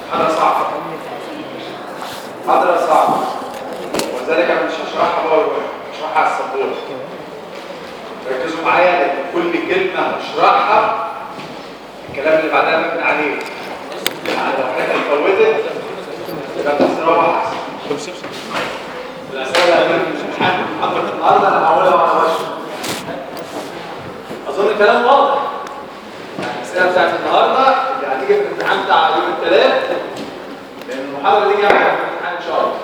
محاضرة صعبة محاضرة صعبة ولذلك انا مش هشرحها بقى هشرحها على السبورة ركزوا معايا لان كل كلمة هشرحها الكلام اللي بعدها مبني عليه يعني لو حاجة اتفوتت يبقى تسرعوا احسن الأسئلة اللي في الامتحان محاضرة النهارده انا هقولها على وشك اظن الكلام واضح الأسئلة بتاعت النهارده اللي هتيجي في الامتحان بتاع يوم الثلاث لأن المحاضرة دي جاية معايا في الامتحان إن شاء الله.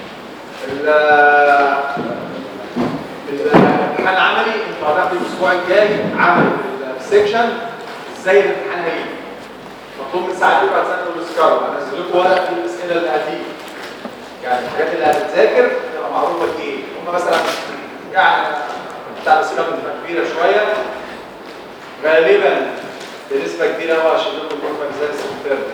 ال- الامتحان العملي أنتوا هتاخدوا الأسبوع الجاي عملي في السكشن إزاي الامتحان هيجي. مطلوب من ساعة يبقى تسجلوا السكارو هنزل لكم ورق فيه الأسئلة اللي هتيجي. يعني الحاجات اللي هتتذاكر تبقى معروفة إيه. هم مثلا يعني بتاع الأسئلة بتبقى كبيرة شوية غالبا بنسبة كبيرة هو عشان لكم الغرفة ازاي السنتر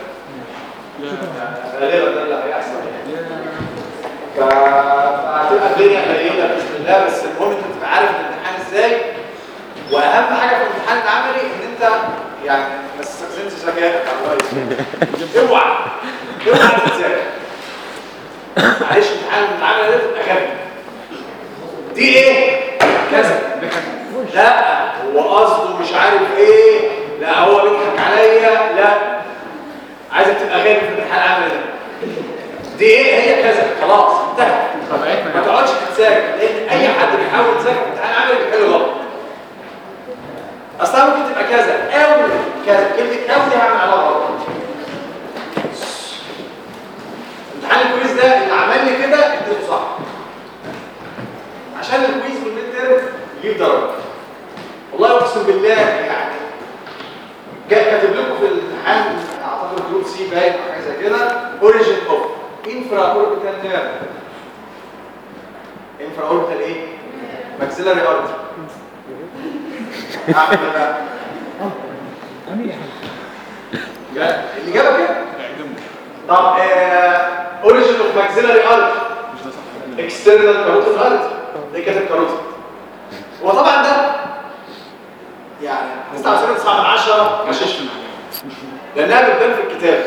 غالبا ده اللي هيحصل يعني ف- فهتبقى الدنيا قليلة بإذن الله بس المهم انت تبقى عارف الامتحان ازاي واهم حاجة في الامتحان العملي ان انت يعني ما تستخدمش ذكائك على الرئيس اوعى اوعى تتذاكر معلش الامتحان العملي ده تبقى غبي دي ايه؟ كذا لا هو قصده مش عارف ايه لا هو بيضحك عليا لا عايزك تبقى غير في الامتحان العملي ده دي ايه هي كذا خلاص انتهى ما تقعدش تتذاكر لان اي حد بيحاول يذاكر في الامتحان العملي بيحل غلط اصلا ممكن تبقى كذا او كذا كلمه او دي هعمل عليها غلط امتحان الكويز ده اللي عمل لي كده اديته صح عشان الكويز والميد تيرم يجيب درجه والله اقسم بالله يعني جا- كاتب لكم في الامتحان اعتقد جروب سي باين او حاجه زي كده اوريجين اوف انفرا اوربيتال نيرف انفرا اوربيتال ايه؟ ماكسيلاري ارتري اعمل ايه بقى؟ جا- الاجابه كده طب اوريجين اوف ماكسيلاري ارتري اكسترنال كاروتيد ارتري ده كاتب كاروتيد هو طبعا ده يعني 99 9 من 10 غشاش لانها بتبان في الكتاب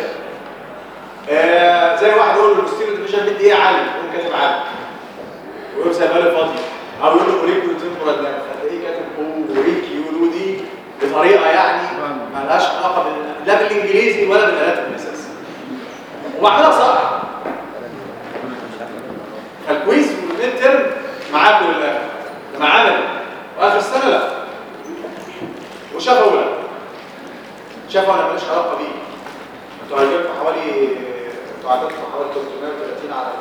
آه زي واحد يقول له الستيرو ديفيجن بدي ايه عالي يقوم كاتب عالي ويقول سايبها لي فاضي او يقول له اوريك وتمبرال ده فتلاقيه كاتب اوريك يولو دي بطريقه يعني ما لهاش علاقه بال- لا بالانجليزي ولا بالاناتومي اساسا وبعملها صح فالكويز والميد ترم معاكم للاخر ده عملي واخر السنه لا وشافوا لا شافوا انا ماليش علاقه بيه انتوا هيجيلكم حوالي انتوا عددكم حوالي 330 على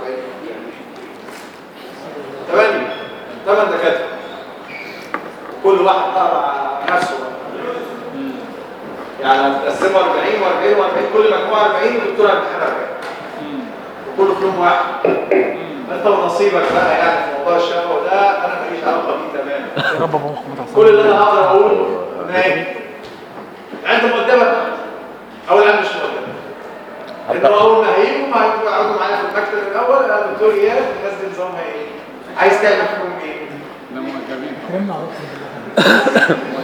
40 ثمانية ثمان دكاتره وكل واحد بقى مع نفسه بقى يعني هتقسموا 40 و40 و40 كل مجموعه 40 والدكتور هيمتحن 40 وكله في يوم واحد انت ونصيبك بقى يعني في موضوع الشهوه ده انا ماليش علاقه بيه تماما يا رب ابو محمد كل اللي انا هقدر اقوله نايم عند مقدمه اول عام مش مقدمه انتوا اول ما هيجوا ما هيجوا يقعدوا معايا في المكتب الاول يا دكتور اياد الناس دي نظامها ايه؟ عايز تعمل فيهم ايه؟ كرمنا على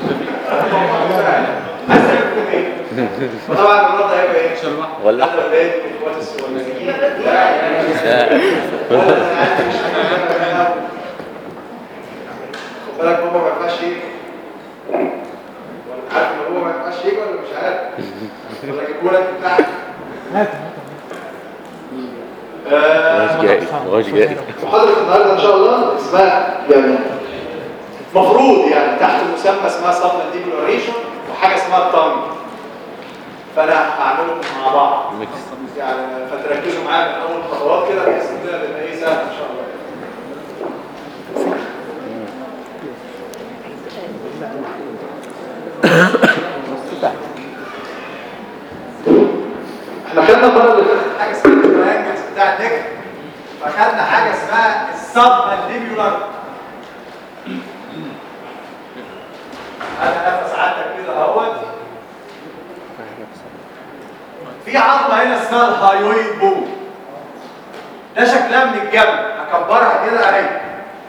عايز تعمل فيهم ايه؟ وطبعا الرد هيبقى ايه؟ ولا لا اولاد اخوات الصغيرين لا يعني ولا انا عارف مش عارف خد بالك بابا ما ينفعش يجي ولا عارف ان هو ما ينفعش يجي ولا مش عارف ولا اجيبه لك بتاعك هات مش جاي مش جاي محاضرة النهارده ان شاء الله اسمها يعني مفروض يعني تحت مسمى اسمها سبمنديبولار ريشن وحاجه اسمها الطنج فانا هعملهم مع بعض يعني فتركزوا معايا من اول خطوات كده بحيث ان الدنيا تبقى ايه سهله ان شاء الله احنا خدنا المره اللي فاتت حاجه اسمها التريانجلز بتاع النجم فخدنا حاجه اسمها السب مانديبيولار انا نفس عندك كده اهوت في عظمه هنا اسمها الهايويد بون ده شكلها من الجنب هكبرها كده اهي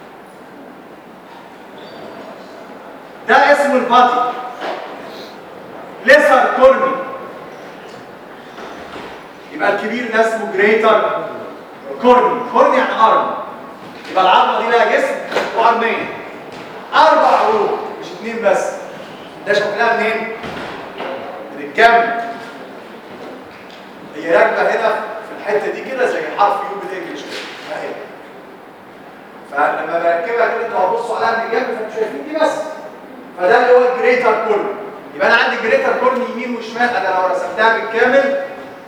ده اسمه البادي ليسر كورني يبقى الكبير ده اسمه جريتر كورني كورني يعني ارم يبقى العظمه دي لها جسم وارمين اربع عروق مش اتنين بس ده شكلها منين؟ من الجنب هي راكبه هنا في الحته دي كده زي حرف يو بالانجلش كده اهي فلما بركبها كده انتوا هتبصوا عليها من الجنب فانتوا شايفين دي بس فده اللي هو الجريتر كورن يبقى انا عندي جريتر كورن يمين وشمال انا لو رسمتها بالكامل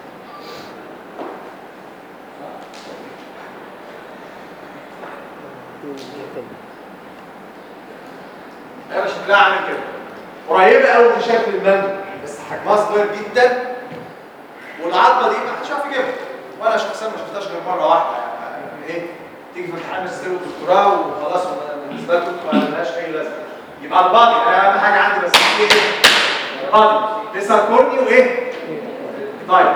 هيبقى شكلها عامل كده قريبه قوي من شكل المندل بس حجمها صغير جدا والعظمه دي ما حدش يعرف يجيبها وانا شخصيا ما شفتهاش غير مره واحده يعني ايه تيجي في امتحان ماجستير ودكتوراه وخلاص بالنسبه لكم ما لهاش اي لازمه يبقى البادي انا اهم حاجه عندي بس ايه بادي لسه كورني وايه طيب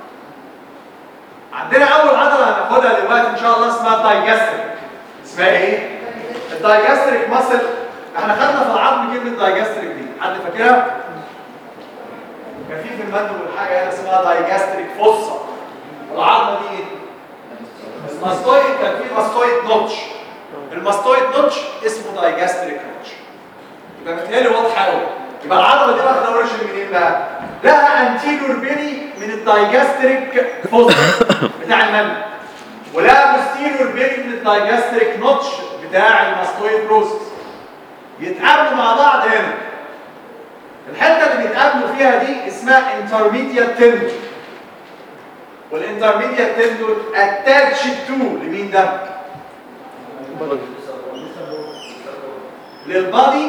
عندنا اول عضله هناخدها دلوقتي ان شاء الله اسمها الدايجاستريك اسمها ايه الدايجاستريك ماسل احنا خدنا في العظم كلمه دايجاستريك دي حد فاكرها كان في في المندل حاجه هنا اسمها دايجاستريك فوسا والعظمه دي ايه الماستويد كان في ماستويد نوتش الماستويد نوتش اسمه دايجاستريك نوتش يبقى متهيألي واضحه قوي يبقى العضله دي واخده اوريجن منين بقى؟ لها انتيريور بيني من الدايجاستريك فوسا بتاع المندل ولها بوستيريور بيني من الدايجاستريك نوتش بتاع الماستويد بروسس يتقابلوا مع بعض هنا الحته اللي بيتقابلوا فيها دي اسمها انترميديات تندون والانترميديات تندون اتاتش تو لمين ده؟ للبادي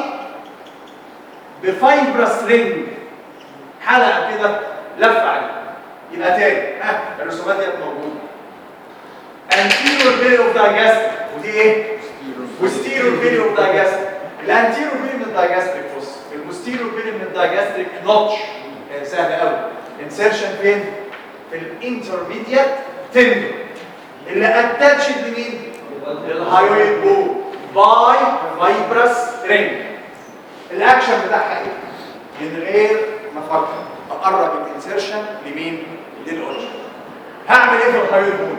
بفايبرس رينج حلقه كده لفه عليه يبقى تاني ها الرسومات دي موجوده anterior bit of digestive ودي ايه؟ posterior bit of digestive الانتيريور بين من الدايجاستريك فوس البوستيريور بين من الدايجاستريك نوتش سهل قوي انسيرشن فين في الانترميديات تندون اللي اتاتشد لمين للهايويد بو باي فايبرس رينج الاكشن بتاعها ايه من غير ما افكر اقرب الانسيرشن لمين للاورجن هعمل ايه في الهايويد بو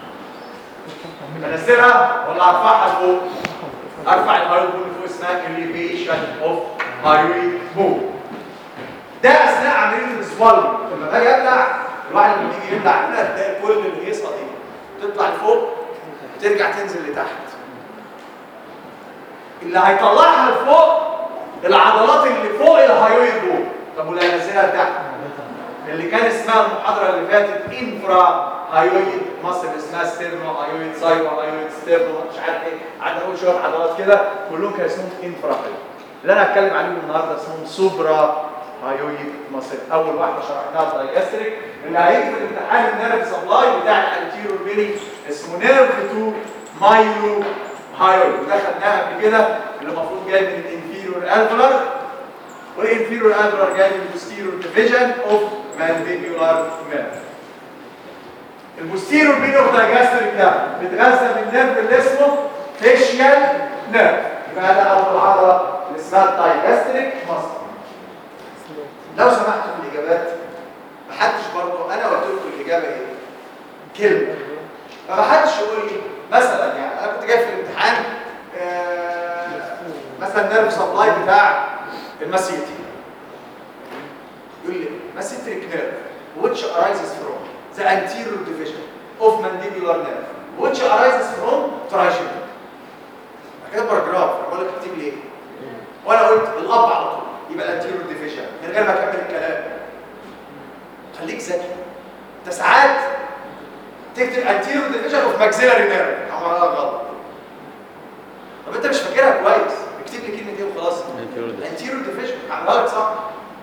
انزلها ولا ارفعها لفوق ارفع الهايويد بول فوق اسمها elevation اوف هايويد بول ده اثناء عمليه السوالو لما باجي ابلع الواحد لما بيجي يبلع هنا تلاقي كل الهيصه دي تطلع لفوق ترجع تنزل لتحت اللي هيطلعها لفوق العضلات اللي فوق الهايويد بول طب واللي هينزلها لتحت اللي كان اسمها المحاضره اللي فاتت انفرا هايويد مصر اسمها ستيرنو هايويد سايبر هايويد ستيرنو مش عارف ايه قعدنا نقول شويه عضلات كده كلهم كان اسمهم انفرا هايويد اللي انا هتكلم عليهم النهارده اسمهم سوبرا هايويد مصر اول واحده شرحناها الدايجاستريك اللي هيجي في الامتحان النيرف سبلاي بتاع الانتيرو بيني اسمه نيرف تو مايلو هايويد وده خدناها قبل كده اللي المفروض جاي من الانفيرور الفلر والانفيرور الفلر جاي من البوستيرور ديفيجن اوف مانديبيولار نيرف البوستيرور بين اوف دايجاستريك ده بيتغذى من نيرف اللي اسمه فيشيال نيرف يبقى ده اول عضله اللي اسمها الدايجاستريك ماسل لو سمحتوا في الاجابات محدش برضه انا قلت لكم الاجابه ايه؟ كلمه فمحدش يقول لي مثلا يعني انا كنت جاي في الامتحان آه مثلا نيرف سبلاي بتاع الماسيتي يقول لي ماسيتريك نيرف which arises from the anterior division of mandibular nerve which arises from trigeminal كده باراجراف انا بقول لك اكتب لي ايه وانا قلت الاب على طول يبقى الانتيريور ديفيجن من غير ما اكمل الكلام خليك ذكي انت ساعات تكتب انتيريور ديفيجن اوف ماكسيلاري نيرف عملها غلط طب انت مش فاكرها كويس اكتب لي كلمه ايه وخلاص انتيريور ديفيجن عملها لك صح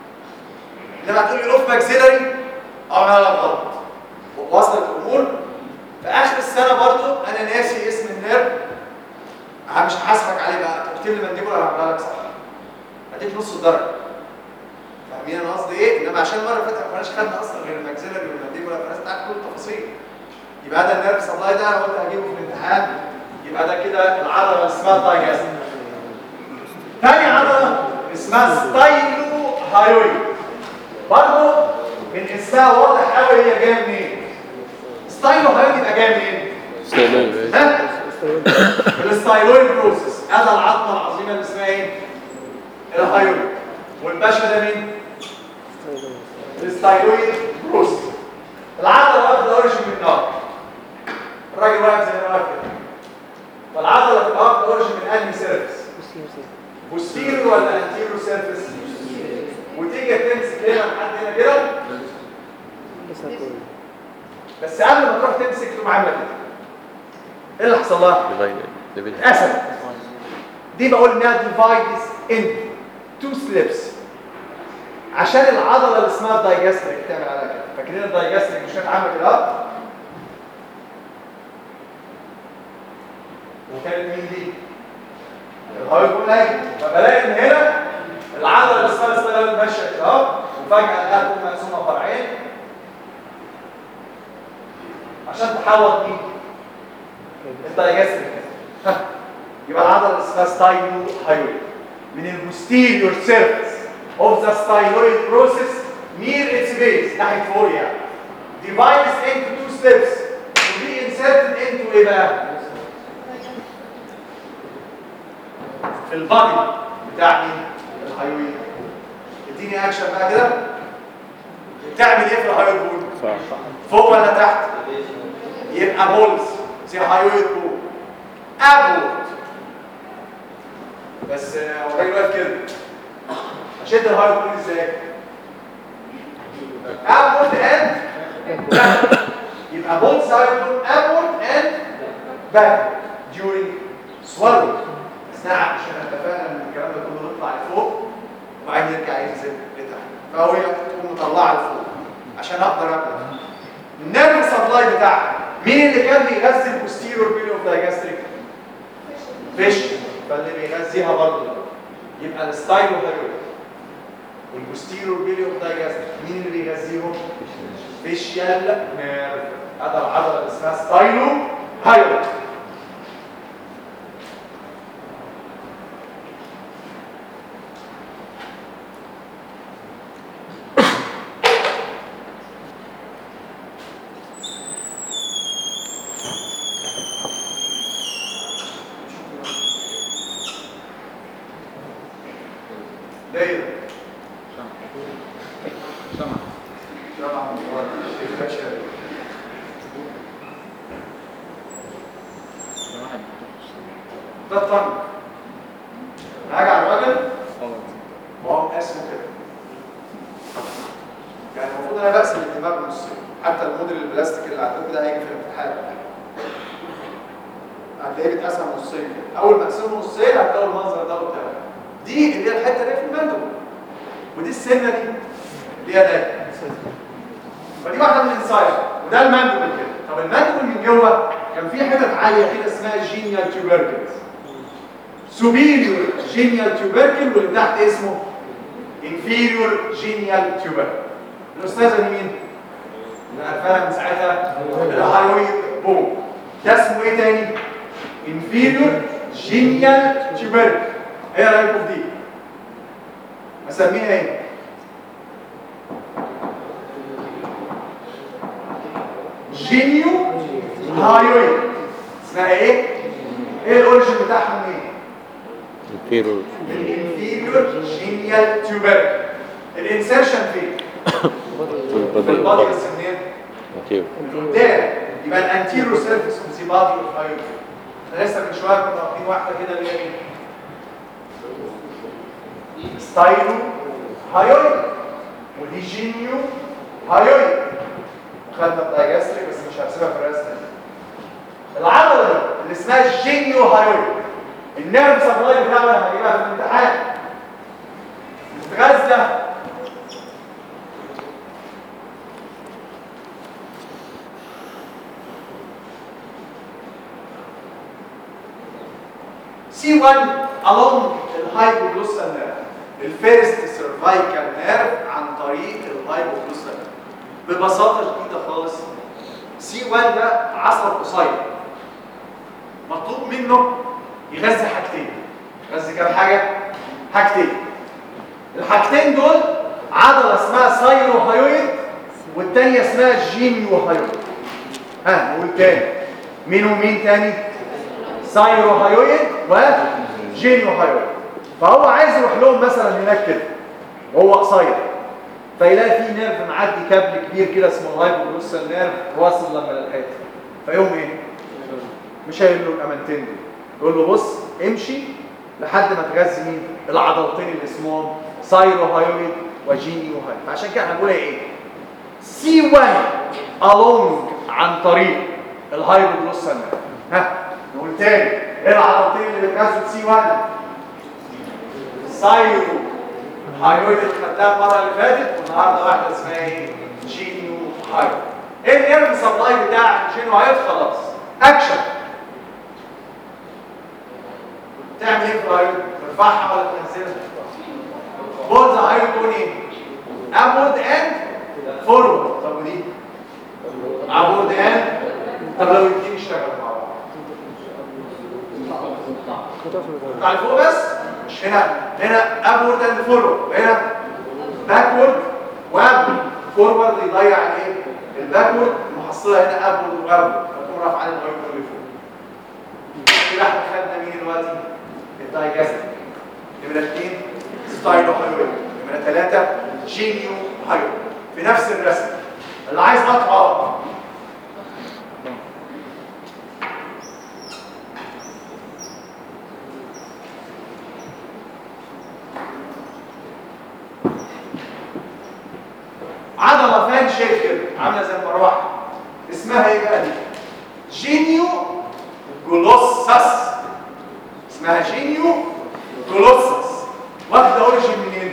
انما تقول لي اوف ماكسيلاري عملها لك غلط وصلت الامور في اخر السنه برضو انا ناسي اسم النيرف مش هحاسبك عليه بقى تكتب لي منديبولا هعملها لك صح هديك نص الدرجه فاهمين انا قصدي ايه انما عشان المره اللي فاتت ما كناش خدنا اصلا غير الماكسيلاري والمنديبولا فالناس تعرف كل التفاصيل يبقى ده النيرف سبلاي ده انا قلت هجيبه في الامتحان يبقى ده كده العضله اللي اسمها الدايجاست تاني عضله اسمها ستايلو هايويد برضه من اسمها واضح قوي هي جايه منين ستايلو هايويد يبقى جاي منين؟ ستايلويد ها؟ الستايلويد بروسيس هذا العظمه العظيمه اللي اسمها ايه؟ الهايويد والباشا ده مين؟ الستايلويد بروسيس العضله واخده اوريجن من النار الراجل واقف زي ما واقف كده والعضله تبقى واخده اوريجن من انهي سيرفيس؟ بوستيريور ولا انتيريور سيرفيس؟ وتيجي تمسك هنا لحد هنا كده بس قبل ما تروح تمسك تقوم عامله كده ايه اللي حصل لها؟ اسد دي بقول انها divides into two slips عشان العضله اللي اسمها الدايجاستريك تعمل عليها كده فاكرين الدايجاستريك مش كانت عامله كده أهو؟ وكانت مين دي؟ الهايبول هاي فبلاقي ان هنا العضله اللي اسمها السبب ماشيه كده اهو وفجاه الاقيها تكون مقسومه فرعين عشان تحوط مين؟ الدايجاستريك ها. يبقى العضله اللي اسمها ستايلو هايويد من البوستيريور سيرفيس اوف ذا ستايلويد بروسيس near its base ناحيه فوق يعني divides into two steps to be inserted into ايه بقى؟ في البادي بتاع مين؟ الهايويد اديني اكشن بقى كده بتعمل ايه في الهايويد بول؟ فوق ولا تحت؟ يبقى بولز زي هايويد بول ابورد بس آه، هو الراجل واقف كده اشد الهايويد بول ازاي؟ ابورد اند يبقى بولز هايويد بول ابورد اند باك during swallowing اثناء عشان اتفقنا ان الكلام ده كله يطلع لفوق وبعدين يرجع ينزل لتحت فهو تقوم مطلعه لفوق عشان اقدر ابدا النيرف سبلاي بتاعها مين اللي كان بيغذي البوستيريور بيلي اوف دايجاستريك فيش فاللي بيغذيها برضه يبقى الستايلو هايويد والبوستيريور بيلي اوف دايجاستريك مين اللي بيغذيهم فيشيال نيرف هذا العضله اللي اسمها ستايلو هايويد دايره سمع طبعا الفشل ده الطن هاجي على الراجل وهو اسمه كده يعني المفروض انا بقسم الدماغ نصين حتى الموديل البلاستيك اللي عندكم ده هيجي في الامتحان هتلاقيه بيتقسم نصين كده اول ما اقسمه نصين هتلاقوا المنظر ده قدامك دي اللي هي الحته اللي هي في المندب ودي السنه دي اللي هي ده فدي واحده من الانسايد وده المندبل كده طب المندبل من جوه كان في حتت عاليه كده اسمها جينيال تيوبركلز سوبيريور جينيال تيوبركل واللي تحت اسمه انفيريور جينيال تيوبركل الاستاذه دي مين؟ اللي عارفاها من ساعتها الهايويد بوم ده اسمه ايه تاني؟ انفيريور جينيال تيوبركل ايه رايكم في دي؟ اسميها ايه؟ جينيو هايويد اسمها ايه؟ ايه الاوريجن بتاعها منين؟ انفيرور الانفيريور جينيال تيوبركل الانسرشن فين؟ في البادي بس منين؟ من قدام يبقى الانتيرو سيرفيس اوف ذا بادي اوف هايويد احنا لسه من شويه كنا واخدين واحده كده اللي هي مين؟ ستايلو هايويد ودي جينيو هايويد خدنا الدايجاستريك بس مش هحسبها في الرسمه دي العضله دي اللي اسمها الجينيو هايويد النيرف سبلاي بتاعها هجيبها في الامتحان بتتغذى سي 1 along الهايبوجلوسال نيرف الفيرست سيرفايكال نيرف عن طريق الهايبوجلوسال نيرف ببساطه شديده خالص سي 1 ده عصب قصير مطلوب منه يغذي حاجتين يغذي كام حاجه حاجتين الحاجتين دول عضله اسمها سايرو هايويد والثانيه اسمها جينيو هايويد ها نقول تاني مين ومين تاني سايرو هايويد وجينيو هايويد فهو عايز يروح لهم مثلا هناك كده وهو قصير فيلاقي في نيرف معدي كابل كبير كده اسمه الهايبوجلوسال نيرف واصل لما للحته فيقوم ايه مش هيقول له الامانتين دول يقول له بص امشي لحد ما تغذي مين العضلتين اللي اسمهم سايرو هايويد وجينيو هايويد فعشان كده هنقول ايه سي 1 along عن طريق الهايبوجلوسال نيرف ها نقول تاني ايه العضلتين اللي بتغذوا سي 1 سايرو هايويد اللي خدناها المره اللي فاتت والنهارده واحده اسمها ايه جينيو هايويد ايه النيرف سبلاي بتاع جينيو هايويد خلاص اكشن تعمل ايه في الهايويد ترفعها ولا تنزلها بول ذا هايويد تكون ايه ابورد اند فورورد طب ودي ابورد اند طب لو الاثنين اشتغلوا مع بعض بتاع فوق بس مش هنا هنا ابورد اند فورورد هنا باكورد وابورد فورورد يضيع الايه الباكورد المحصله هنا ابورد وابورد فتقوم رافعه الهايويد اللي فوق كده احنا خدنا مين دلوقتي الدايجاستيك نمره اثنين ستايلو هايويد نمره ثلاثه جينيو هايويد في نفس الرسم اللي عايز قطعه عضله فان شيب كده عامله زي المروحه اسمها ايه بقى دي جينيو جلوسس اسمها جينيو جلوسس واخده اوريجين منين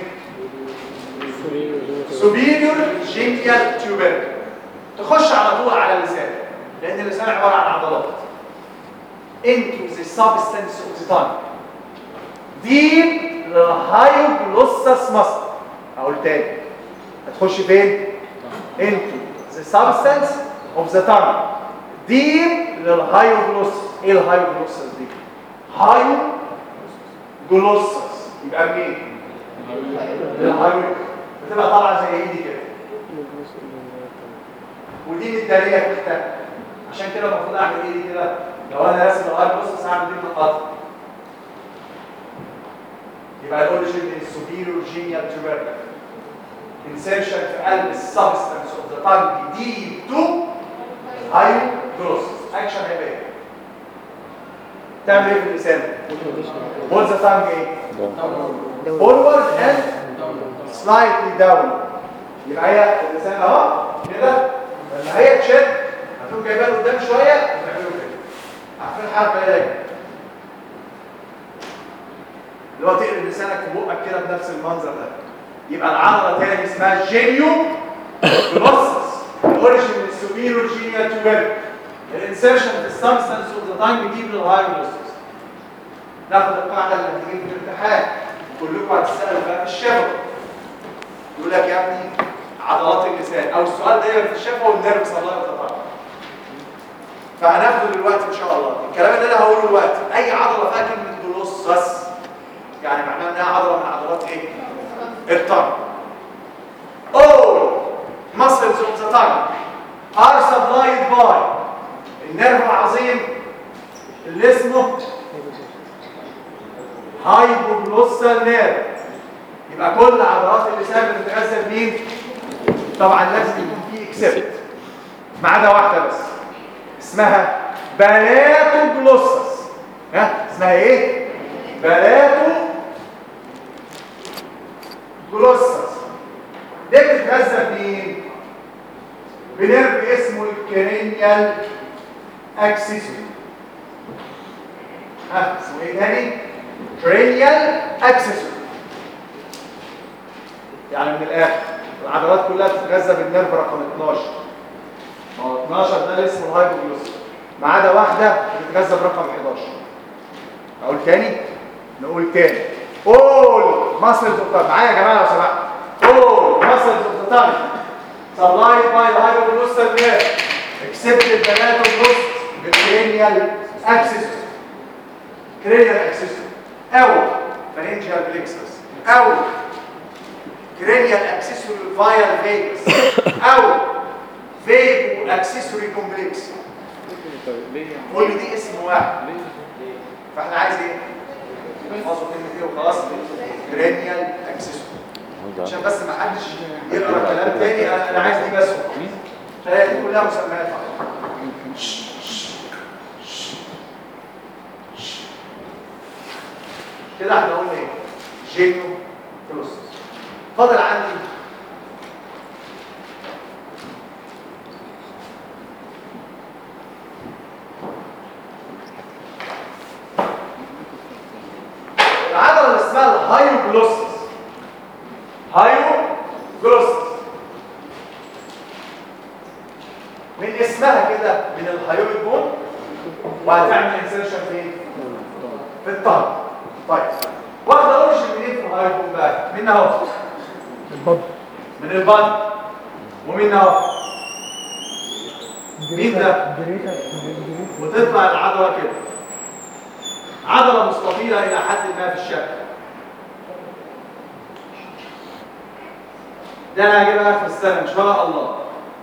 سوبيريور جينيال تيوبر تخش على طول على اللسان لان اللسان عباره عن عضلات into the substance of the tongue deep the hyoglossus muscle اقول تاني هتخش فين into the substance of the tongue deep للهايوجلوسس ايه الهايوجلوسس دي هايوجلوسس يبقى منين الهايوجلوسس بتبقى طالعه زي ايدي كده ودي متداريه تحتها عشان كده المفروض اعمل ايدي كده لو انا راسم الهايوجلوسس هعمل دي بالقطر يبقى الاوريجين من السوبيريور جينيال تيوبركل insertion في قلب السبستنس اوف ذا تانج دي تو هايوجلوسس اكشن هيبقى ايه؟ تعمل ايه في اللسان؟ بول ذا تانج ايه؟ فورورد اند سلايتلي داون يبقى هي اللسان اهو كده لما هي تشد هتقوم جايبها لقدام شويه وتعمله كده عارفين الحركه ايه دايما اللي هو تقلب لسانك في بقك كده بنفس المنظر ده يبقى العضله تاني اسمها جينيو جلوسس الاوريجين من السوبيريور جينيال تيوبر الانسيرشن في السبستنس اوف ذا تانج دي بالهايوجلوسس ناخد القاعده اللي بتيجي في الامتحان كلكم هتسالوا بقى في الشفه يقول لك يا ابني عضلات اللسان او السؤال دايما في الشفه والنيرف صلى الله عليه وسلم فهناخده دلوقتي ان شاء الله الكلام اللي انا هقوله دلوقتي اي عضله فيها كلمه جلوسس يعني معناها انها عضله من عضلات ايه الطن all muscles of the tongue are supplied by النيرف العظيم اللي اسمه هايبوجلوسال نيرف يبقى كل عضلات اللسان بتتغذى بمين طبعا لازم يكون في اكسبت ما عدا واحده بس اسمها بلاتوجلوسس ها اسمها ايه بلاتو جلوسس دي بتتغذى بمين بنيرف اسمه الكرينيال اكسسوري ها اسمه ايه تاني كرينيال اكسسوري يعني من الاخر العضلات كلها بتتغذى بالنيرف رقم 12 ما هو 12 ده اللي اسمه الهايبوجلوسس ما عدا واحده بتتغذى برقم 11 اقول تاني نقول تاني all muscles of the معايا يا جماعه لو سمحت all muscles of the tongue supplied by the hypoglossal nerve except the palatogloss بالcranial axis cranial axis او pharyngeal plexus او cranial accessory via vagus او فيجو اكسسوري كومبلكس كل دي اسم واحد فاحنا عايز ايه؟ نحفظوا كلمه ايه وخلاص جرانيال اكسسوري عشان بس ما حدش يقرا كلام تاني انا أنا عايز دي بس فهي دي كلها مسميات فقط. كده احنا قلنا ايه؟ جينيو فلوسس فاضل عندي العضله اللي اسمها الهايوجلوسس هايوجلوسس من اسمها كده من الهايويد بون وهتعمل انسيرشن فين؟ في الطن طيب واخده اوريجن منين في الهايويد بون بقى؟ من اهو البطن من البطن ومن اهو مين ده؟ جريتا جريتا وتطلع العضله كده عضله مستطيله الى حد ما في الشكل ده انا هجيبها اخر السنه ان شاء الله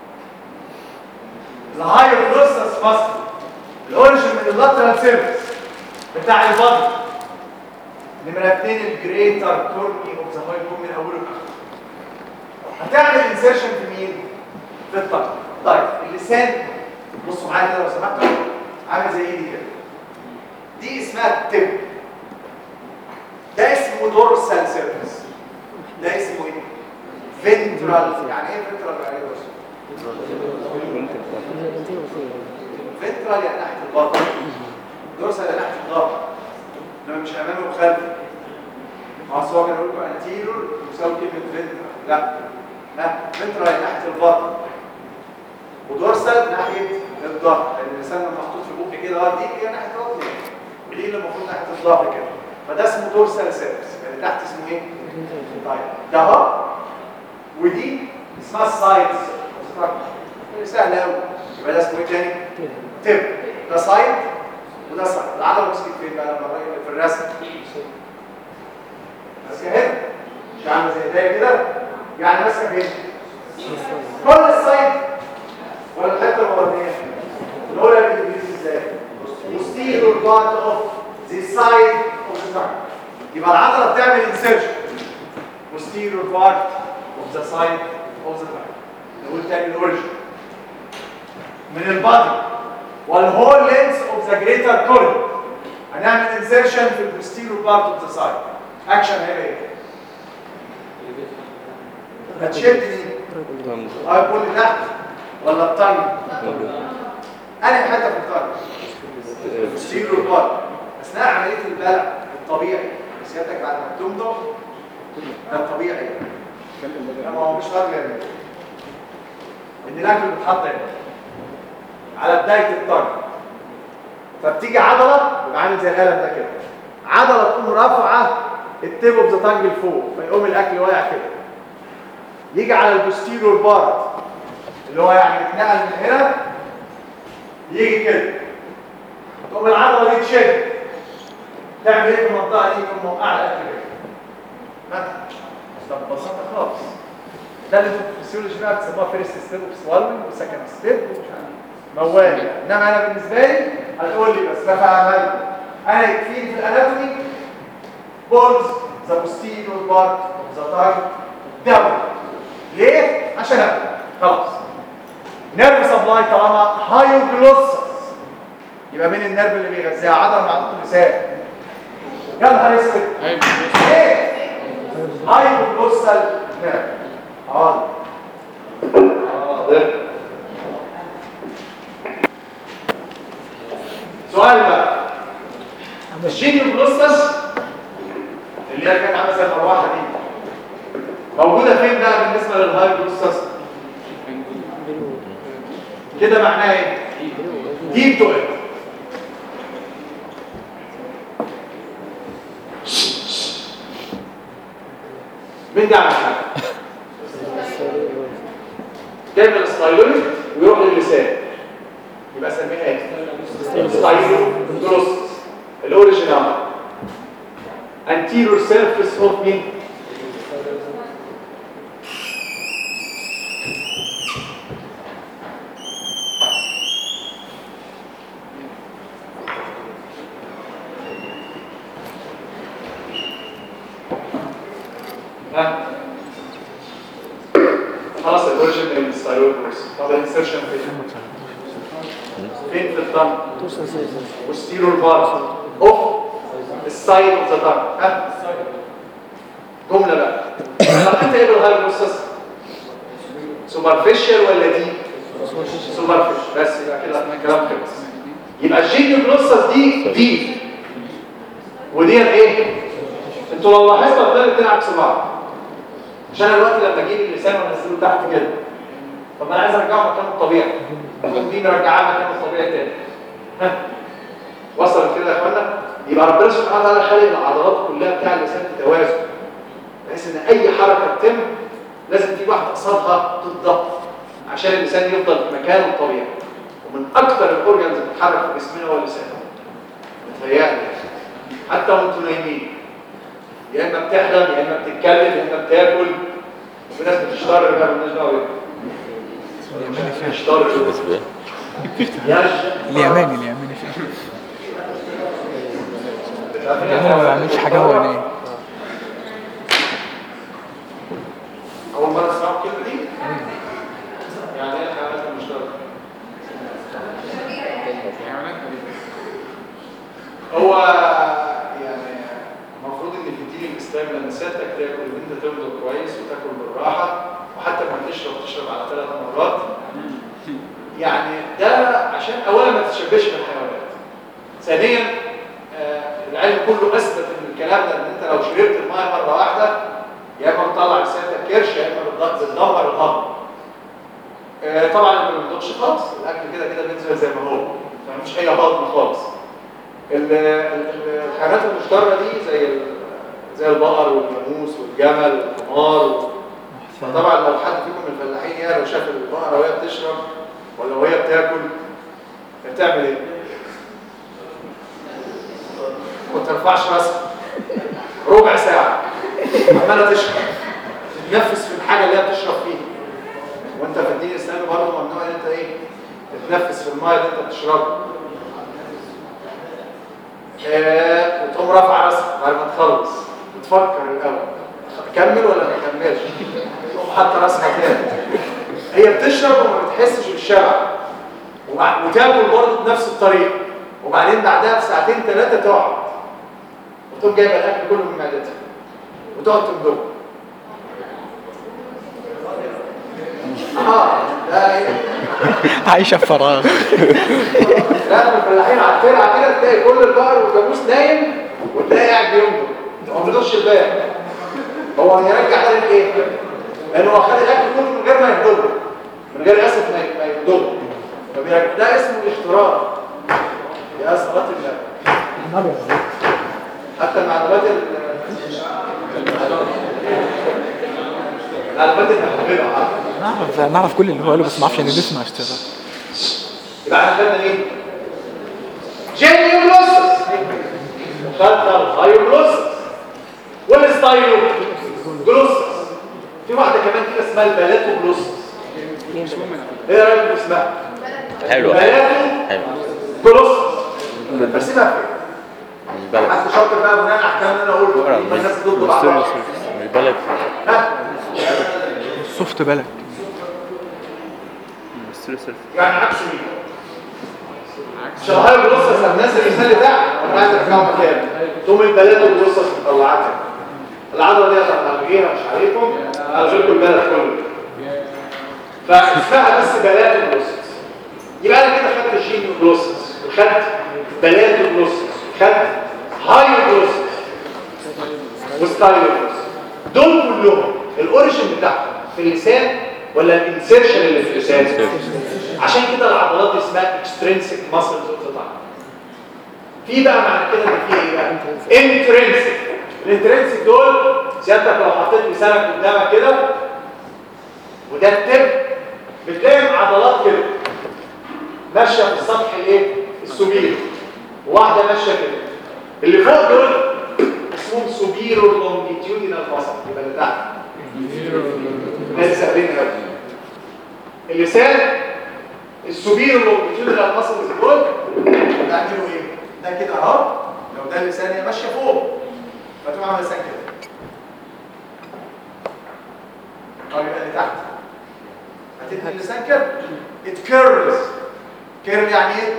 الهاير بروسس ماسل الاوريجن من اللاترال سيرفيس بتاع البطن نمره اثنين الجريتر كورني اوف ذا هاي من اوله لاخره هتعمل انسيرشن في مين؟ في الطن طيب اللسان بصوا معايا كده لو سمحتوا عامل زي ايدي كده دي اسمها التب ده اسمه دورسال سيرفيس ده اسمه ايه؟ فنترال يعني ايه فنترال يعني ايه دورسال؟ فنترال يعني ناحيه البطن دورسال يعني ناحيه الظهر انما مش امامي وخلفي ما هو كان يقول لكم انتيرور يساوي كلمه فنترال لا لا فنترال يعني ناحيه البطن ودورسال ناحيه الظهر لان اللسان لما محطوط في بوقي كده اه دي هي ناحيه بطني ودي اللي المفروض ناحيه الظهر كده فده اسمه دورسال سيرفيس اللي تحت اسمه ايه؟ طيب ده اهو ودي اسمها السايدز سهله قوي يبقى ده اسمه ايه تاني؟ تب ده سايد وده سايد العضله مسكت فين بقى لما الراجل في الرسم ماسكه هنا مش عامله زي ده كده يعني ماسكه فين؟ كل السايد ولا الحته الاولانيه الاولى بالانجليزي ازاي posterior part of the side of the tongue يبقى العضله بتعمل insertion posterior part of the side of the tongue نقول تاني الاوريجن من البادي والهول لينس اوف ذا جريتر كورن هنعمل insertion في البوستيريور بارت اوف ذا سايد اكشن هيبقى ايه؟ هتشد مين؟ هاي بول تحت ولا الطنج؟ انهي حته في الطنج؟ السيرو البار اثناء عمليه البلع الطبيعي سيادتك بعد ما تمضغ ده الطبيعي ما هو مش راجل يعني ان الاكل بيتحط هنا على بدايه الطنج فبتيجي عضله يبقى عامل زي القلم ده كده عضله تقوم رافعه التيب اوف ذا تانج لفوق فيقوم الاكل واقع كده يجي على البوستيريور بارت اللي هو يعني يتنقل من هنا يجي كده تقوم العضله دي تشد تعمل ايه في المنطقه دي تقوم موقعه الاكل كده ها ده ببساطه خالص ده اللي انتوا في الفسيولوجي بقى بتسموها فيرست ستيب اوف سوالوينج وسكند ستيب ومش عارف موال انما انا بالنسبه لي هتقول لي بس ده عمل انا يكفيني في الاناتومي بولز ذا بوستيريور بارت ذا تايم داون ليه؟ عشان ابدا خلاص نيرف سبلاي طالما هايوجلوسس يبقى مين النيرف اللي بيغذيها عضله مع اللسان يا نهار اسود ايه هايوجلوسال نيرف حاضر حاضر سؤال بقى الجينيوجلوسس اللي هي كانت عامله زي المروحه دي موجوده فين بقى بالنسبه للهايوجلوسس كده معناها ايه ديب تو ات مين ده عمل حاجه جايب الاسبايلوري ويروح للسان يبقى سميها ايه سبايلوجلوسس الاوريجينال anterior surface of مين طب الانسرشن فين؟ فين في الطن؟ posterior part of the side of the tongue ها جملة بقى طب انت ايه بالهايبروسس سوبرفيشال ولا دي سوبرفيشال بس يبقى كده الكلام خلص يبقى الجينيو جلوسس دي دي ودي ايه انتوا لو لاحظتوا هتلاقوا الاثنين عكس بعض عشان أنا دلوقتي لما اجيب اللسان وانزله تحت كده طب ما انا عايز ارجعه مكانه الطبيعي ممكن دي نرجعها مكانه الطبيعي تاني ها وصلت كده يا اخوانا يبقى ربنا سبحانه وتعالى خلق العضلات كلها بتاع اللسان في توازن بحيث ان اي حركه تتم لازم تيجي واحده قصادها ضدها عشان اللسان يفضل في مكانه الطبيعي ومن اكثر الاورجنز اللي بتتحرك في جسمنا هو اللسان متهيألي حتى وانتوا نايمين يا اما بتحلم يا اما بتتكلم يا اما بتاكل وفي ناس بتشتر بقى مالناش دعوه بيها بتشتر بالنسبة لي. اليماني اليماني فيه اليماني ما بيعملش حاجة هو نايم اول مره اسمعوا الكلمه دي يعني ايه الحيوانات المشتركه هو يعني المفروض ان في الدين الاسلامي لما سيادتك تاكل ان انت تمضغ كويس وتاكل بالراحه وحتى لما تشرب تشرب على ثلاث مرات يعني ده عشان اولا ما تتشبهش بالحيوانات ثانيا آه، العلم كله اثبت ان الكلام ده ان انت لو شربت الميه مره واحده يا اما بتطلع لسانك كرش يا اما بتض- بتدمر الهضم آه، طبعا ما بنضغطش خالص الاكل كده كده بينزل زي ما هو فمفيش اي هضم خالص ال- ال- الحيوانات المشتركه دي زي ال- زي البقر والجاموس والجمل والحمار طبعا لو حد فيكم من الفلاحين يعني لو شاف البقره وهي بتشرب ولا وهي بتاكل بتعمل ايه؟ ما ترفعش راسها ربع ساعه عماله تشرب تتنفس في الحاجه اللي هي بتشرب فيها وانت في الدين الاسلامي برضه ممنوع ان انت ايه تتنفس في الميه اللي انت بتشربها آه، وتقوم رافع راسك بعد ما تخلص بتفكر الاول اكمل ولا ما اكملش تقوم حاطه راسها تاني هي بتشرب وما بتحسش بالشبع وبع- وتاكل برضه بنفس الطريقه وبعدين بعدها بساعتين ثلاثه تقعد وتقوم جايبه الاكل كله من معدتها وتقعد تمضغه اه ده عايشة في فراغ لا الفلاحين على الترعه كده تلاقي كل البقر والجاموس نايم وتلاقي قاعد بيمضغ ما بيضرش الباقي هو هيرجع ده لايه؟ لانه هو خد الاكل كله من غير ما يهضمه من غير اسف ما ما يهضمه فبيرجع- ده اسمه الاحترام يا صلاه الله حتى المعلومات ال المعلومات المحببه عارف نعرف نعرف كل اللي هو قاله بس ما اعرفش ان نسمع اشتغل يبقى احنا خدنا ايه؟ جينيوجلوسس خدنا الهايوجلوسس والستايلو جلوسس في واحده كمان كده اسمها البلاتوجلوسس ايه رايك في اسمها؟ حلوة بلاتو حلوة جلوسس برسمها فين؟ البلد حد شاطر بقى بناء على الكلام اللي انا قلته يبقى الناس ضد بعضها البلد ها؟ سوفت بلد يعني عكس مين؟ عشان الهايوجلوسس هتنزل الانسان بتاعك وانا عايز ارجعه مكانه تقوم البلاتوجلوسس مطلعاك العضله دي هتلغيها مش عليكم هلغي لكم البلد كله فاسمها بس بلاتوجلوسس يبقى انا كده خدت الجينيوجلوسس وخدت بلاتوجلوسس خدت هايوجلوسس وستايلوجلوسس دول كلهم الاوريجن بتاعهم في اللسان ولا الانسيرشن اللي في اللسان عشان كده العضلات دي اسمها اكسترينسيك ماسلز اوف ذا في بقى معنى كده ان في ايه بقى انترنسيك الانترنسيك دول سيادتك لو حطيت لسانك قدامك كده وده التب بتلاقي عضلات كده ماشيه في السطح الايه السوبير وواحده ماشيه كده اللي فوق دول اسمهم سوبيرو لونجيتيودينال ماسل يبقى اللي تحت ناس سهلين قوي اللسان السوبيرو لونجيتيودينال ماسل دول بيعملوا ايه ده كده اهو لو ده اللسان هي ماشيه فوق فتقوم عامل لسان كده او يبقى اللي تحت تدي اللسان كده it curls كيرل يعني ايه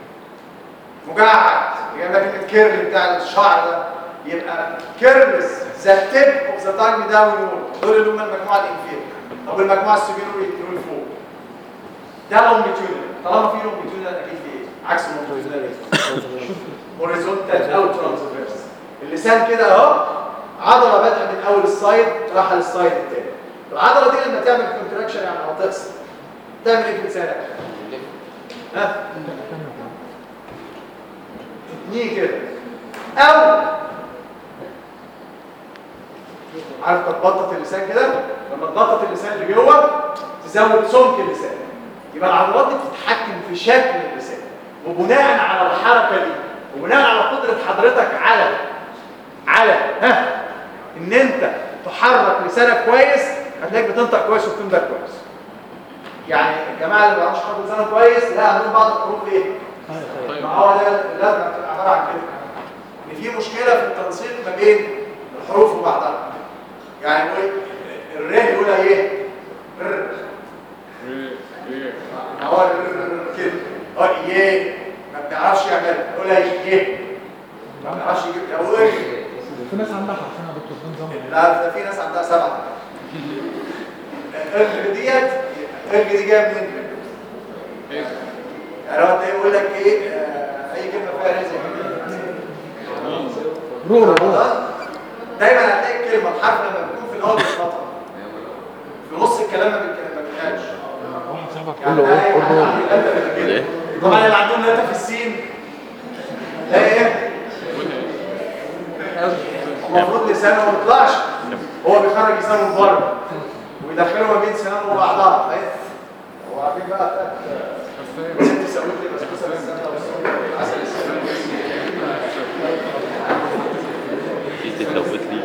مجعد جايب لك كلمه كيرل بتاع الشعر ده يبقى كيرلز ذا تيب اوف ذا تانج داون دول اللي هم المجموعه الانفيريور طب المجموعه السوبيريور يدوا لفوق ده لونجيتيودنال طالما في لونجيتيودنال اكيد في ايه عكس اللونجيتيودنال هوريزونتال او ترانسفيرس اللسان كده اهو عضله بادئه من اول السايد رايحه للسايد التاني العضله دي لما تعمل كونتراكشن يعني او تقصر تعمل ايه في لسانك ها تتنيه كده او عارف تبطط اللسان كده لما تبطط اللسان اللي جوه تزود سمك اللسان يبقى العضلات دي بتتحكم في شكل اللسان وبناء على الحركه دي وبناء على قدره حضرتك على على ها ان انت تحرك لسانك كويس هتلاقيك بتنطق كويس وبتنطق كويس يعني الجماعه اللي ما بيعرفوش يحركوا لسانهم كويس لا عندهم بعض الحروف ايه ما هو ده اللازمه بتبقى عباره عن كده ان في مشكله في التنسيق ما بين الحروف وبعضها يعني هو الر يقولها ايه ر ما هو ر- كده اه يه ما بيعرفش يعملها يقولها يه ما بيعرفش يجيب او ايه في ناس عندها حرفين يا دكتور ده نظام لا ده في ناس عندها سبعه الرج ديت الرج دي جايه منين؟ يعني هو تلاقيه يقول لك ايه آه، اي كلمه فيها رزق رورو رورو دايما هتلاقي الكلمه الحرف لما بيكون في الاول بيتقطع في نص الكلام ما بيتكلم- ما بيتقالش واحد صاحبك يعني قول له ده ايه قول له عنده لتة في الكلمة. ليه؟ طبعا اللي عندهم لتة في السين ده ايه؟ المفروض لسانه ما يطلعش هو بيخرج لسانه بره ويدخله ما بين سنانه وبعضها طيب هو عارفين بقى ست سويت لي بسبوسه بالسمنه والسكر عسل السنان في تتلوث لي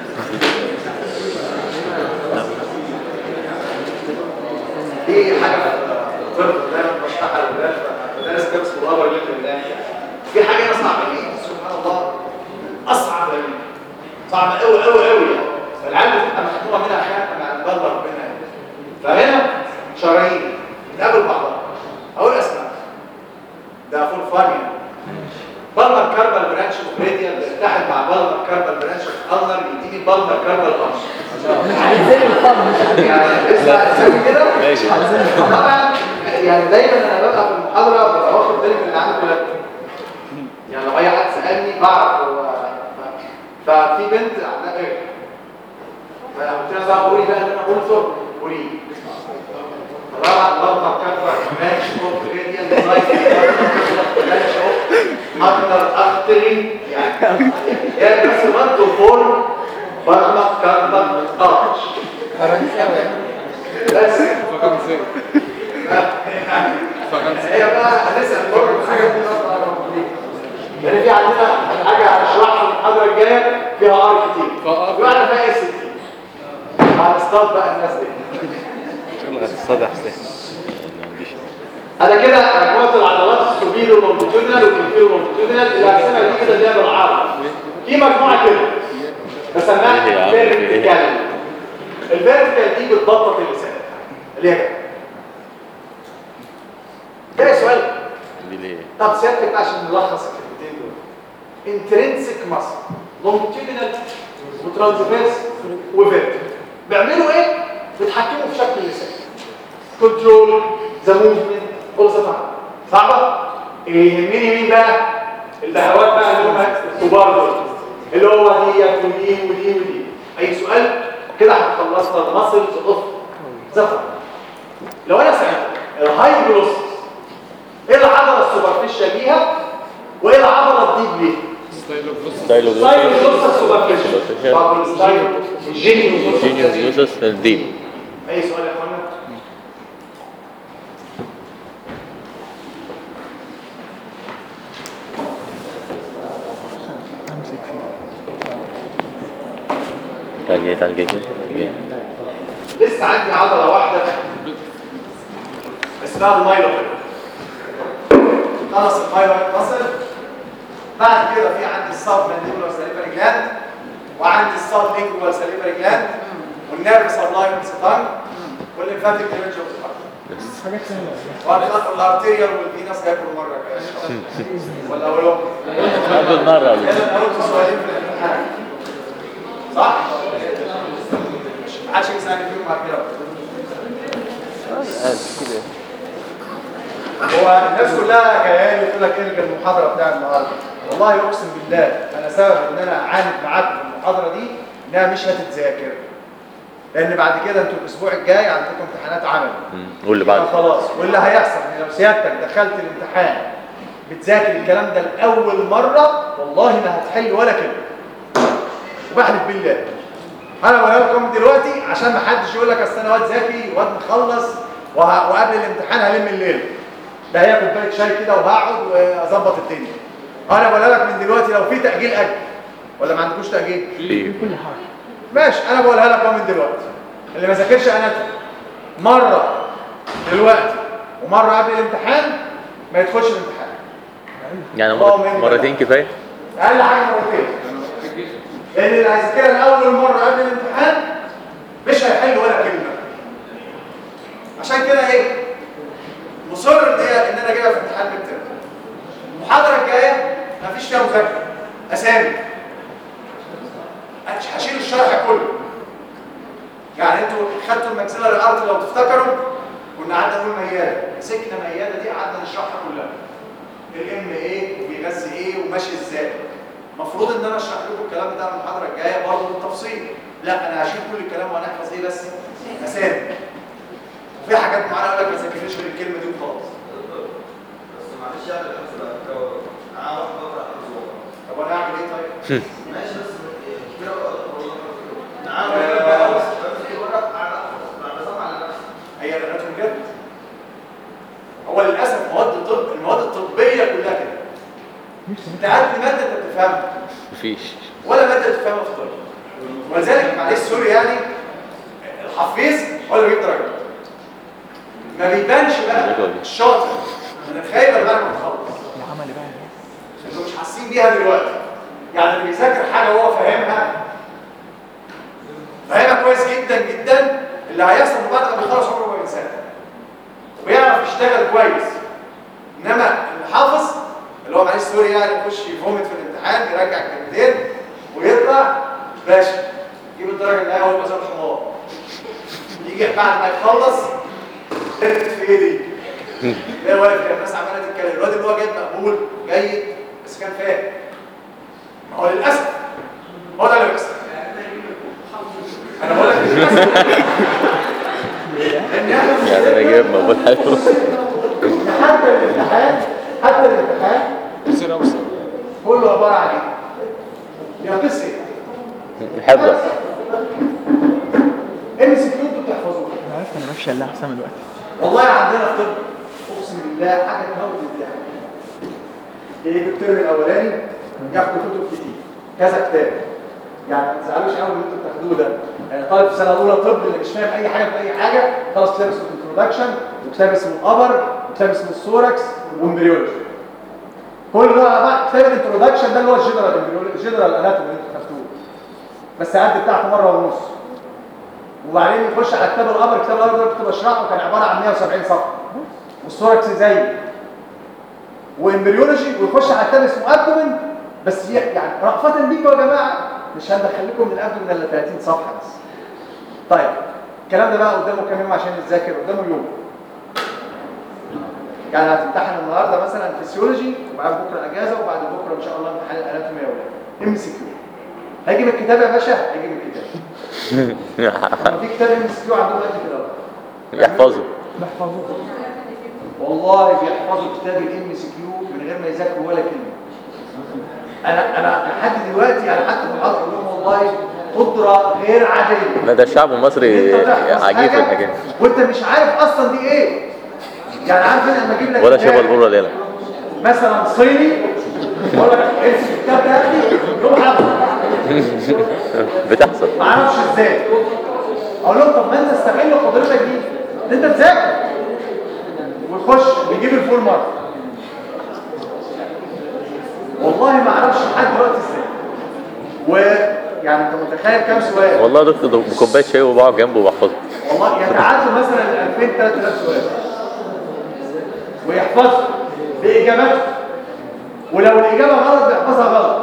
دي حاجه طرق دايما بشرحها للولاد فمدارس كده اسمه الابر ليفل بالله في حاجه اصعب من دي سبحان الله اصعب من دي صعبه قوي قوي قوي فالعيال بتبقى مخنوقه منها خانقه مع البلر منها فهنا شرايين بتقابل بعضها اقول اسماء ده فول فان يعني بالمر كاربال برانش اوف راديال بيتحد مع بالمر كاربال برانش اوف النر يديني بالمر كاربال ارش يعني اسمع اسمي كده ماشي طبعا يعني دايما انا ببقى في المحاضره ببقى واخد بالي من اللي عندي كلها يعني لو اي حد سالني بعرف هو ففي بنت عندها ايه فقلت لها بقى قولي بقى اللي انا قلته قولي طبعا اللهم كفر ماشي اوف راديال ديزاين ماشي اوف اكتر اختري يعني يعني بس برضه فورم برمج كربك ارش بس هي بقى هنسال برضه حاجه في يعني في عندنا حاجه هنشرحها المحاضره الجايه فيها ار كتير ويعني فيها اس كتير هنصطاد بقى الناس دي الصدى حسين ما عنديش انا كده مجموعه العضلات السوبيرو لونجيتودينال والانفيرو لونجيتودينال اللي هقسمها دي كده اللي هي بالعرض في مجموعه كده بسميها إيه يا عم؟ الفيرتيكال الفيرتيكال دي بتبطط اللسان اللي هي كده ده سؤال دي ليه طب سيادتك بقى عشان نلخص الكلمتين دول انترنسك ماسل لونجيتودينال وترانسفيرس وفيرتيكال بيعملوا ايه؟ بيتحكموا في شكل اللسان كنترول ذا موفمنت اول ذا تايم صعبه؟ إيه يهمني مين بقى؟ البهوات بقى اللي هم الكبار دول اللي هو ديت ودي ودي ودي اي سؤال كده هتخلصنا الماسلز اوف ذا لو انا سالتك الهاي جلوسس ايه العضله السوبرفيشال ليها وايه العضله الديب ليها ستايلو ستايل جلوسس سوبرفيشال طب الستايل الجينيوس جينيوس يوسس الديب اي سؤال يا اخوانا امسك فيه تعال جاي تعال جاي كده جاي لسه عندي عضله واحده اسمها المايلوفيل خلص المايلوفيل مصل بعد كده في عندي السب مانديبولار ساليفري جلاند وعندي السب لينجوال ساليفري جلاند والنيرف سبلاي سيتان والليمفاتيك درينج اوف حاجات سهله وهنخلق الارتيريال والفينس هياكلوا مره كده ولا اقولهم قبل مرة لازم اقول سؤالين في الامتحان صح؟ ما حدش يسالني فيهم بعد كده كده هو الناس كلها جايه لي تقول لك الغي المحاضره بتاع النهارده والله اقسم بالله انا سبب ان انا اعاند معاكم في المحاضره دي انها مش هتتذاكر لان بعد كده انتوا الاسبوع الجاي عندكم امتحانات عملي واللي بعد خلاص واللي هيحصل ان لو سيادتك دخلت الامتحان بتذاكر الكلام ده لاول مره والله ما هتحل ولا كلمه وبحلف بالله انا بقول لكم دلوقتي عشان ما حدش يقول لك اصل انا واد ذكي واد مخلص وه- وقبل الامتحان هلم الليل ده هي كوبايه شاي كده وهقعد واظبط الدنيا انا بقول لك من دلوقتي لو في تاجيل اجل ولا ما عندكوش تاجيل في كل حاجه ماشي انا بقولها لك اهو من دلوقتي اللي ما ذاكرش اناتومي مره دلوقتي ومره قبل الامتحان ما يدخلش الامتحان يعني اللهم مرة- إنك مرتين كفاية اقل حاجه مرتين لان اللي هيذاكرها اول مره قبل الامتحان مش هيحل ولا كلمه عشان كده ايه مصر ان هي ان انا جايبها في امتحان الترم المحاضره الجايه مفيش فيها مذاكره اسامي مش هشيل الشرح كله يعني انتوا خدتوا الماكسيلاري ارت لو تفتكروا كنا قعدنا نقول مياده مسكنا مياده دي قعدنا نشرحها كلها الام ايه وبيغذي ايه وماشي ازاي المفروض ان انا اشرح لكم الكلام ده المحاضره الجايه برضه بالتفصيل لا انا هشيل كل الكلام وانا احفظ ايه بس اسامي وفي حاجات معينه اقول لك ما تذاكرش غير الكلمه دي وخلاص بس معلش يعني الحفظ بقى انا واحد بقرا حفظ طب انا اعمل ايه طيب ماشي بس كتير نعم بقى بس بمسك الورق قاعد احفظ بنظام على نفسي هي الاناتومي جد هو للاسف مواد الطب المواد الطبيه كلها كده نفسي انت عارف ماده انت بتفهمها مفيش ولا ماده تفهمها في الطب ولذلك معلش سوري يعني الحفيظ هو اللي بيجيب درجات ما بيبانش بقى الشاطر من الخايبه اللي بعد ما تخلص العمل بقى انتوا مش حاسين بيها دلوقتي يعني اللي بيذاكر حاجه وهو فاهمها فاهمها كويس جدا جدا اللي هيحصل إنه بعد ما بيخلص عمره ما بينساها ويعرف يشتغل كويس انما المحافظ اللي هو معلش سوري يعني يخش يفومت في الامتحان يرجع كلمتين ويطلع باشا يجيب الدرجه اللي هو مثلا حمار يجي بعد ما يخلص في ايه دي؟ تلاقي واقف كده الناس عماله تتكلم الواد اللي هو جايب مقبول جيد بس كان فاهم ما هو للاسف هو ده اللي بيحصل انا بقول لك للاسف لان احنا يعني انا جايب مقبول حلو حتى الامتحان حتى الامتحان كتير اوسع كله عباره عن ايه؟ يا قصه حفظة ام سي كيو انتوا بتحفظوها انا عرفت انا ماشي الا احسن دلوقتي والله عندنا في طب اقسم بالله حاجه تموت الضحك ايه الترم الاولاني ياخدوا كتب كتير كذا كتاب يعني ما تزعلوش قوي اللي انتوا بتاخدوه ده يعني طالب في سنه اولى طب اللي مش فاهم اي حاجه في اي حاجه خلاص كتاب اسمه انتروداكشن وكتاب اسمه الابر وكتاب اسمه الثوركس وامبريولوجي كل ده على بعض كتاب الانتروداكشن ده اللي هو الجنرال الجنرال اناتومي اللي انتوا خدتوه بس قد بتاعته مره ونص وبعدين يخش على كتاب الامر كتاب الامر ده كنت بشرحه كان عباره عن 170 صفحه والثوركس زي وامبريولوجي ويخش على كتاب اسمه ابدومن بس ي- يعني رأفة بيكم يا جماعه مش هندخل لكم من الابدومن الا 30 صفحه بس طيب الكلام ده بقى قدامه كام يوم عشان يتذاكر قدامه يوم يعني هتمتحن النهارده مثلا فيسيولوجي وبعد بكره اجازه وبعد بكره ان شاء الله امتحان الاناتومي يا ولاد ام سي كيو هيجي من الكتاب يا باشا هيجي من الكتاب طب في كتاب ام سي كيو عندهم قد كده أهو. يحفظوا بحفظوه والله بيحفظوا كتاب الام سي كيو من غير ما يذاكروا ولا كلمه انا انا لحد دلوقتي انا حتى في المحاضره اقول لهم والله قدره غير عاديه لا ده الشعب المصري انت تحفظ عجيب في حاجة الحاجات دي. وانت مش عارف اصلا دي ايه يعني عارف انا لما اجيب لك ولا كتاب شبه البورة ليلة مثلا صيني اقول لك امسك الكتاب ده يا ابني روح حفظه بتحصل ما اعرفش ازاي اقول لهم طب ما انت استغل قدرتك دي ان انت تذاكر ويخش ويجيب الفول مارك والله ما اعرفش لحد دلوقتي ازاي ويعني انت متخيل كام سؤال والله يا دكتور ده بكوبايه شاي وبقعد جنبه وبحفظه والله يتعدوا مثلا 2000 3000 سؤال ويحفظوا باجابته ولو الاجابه غلط بيحفظها غلط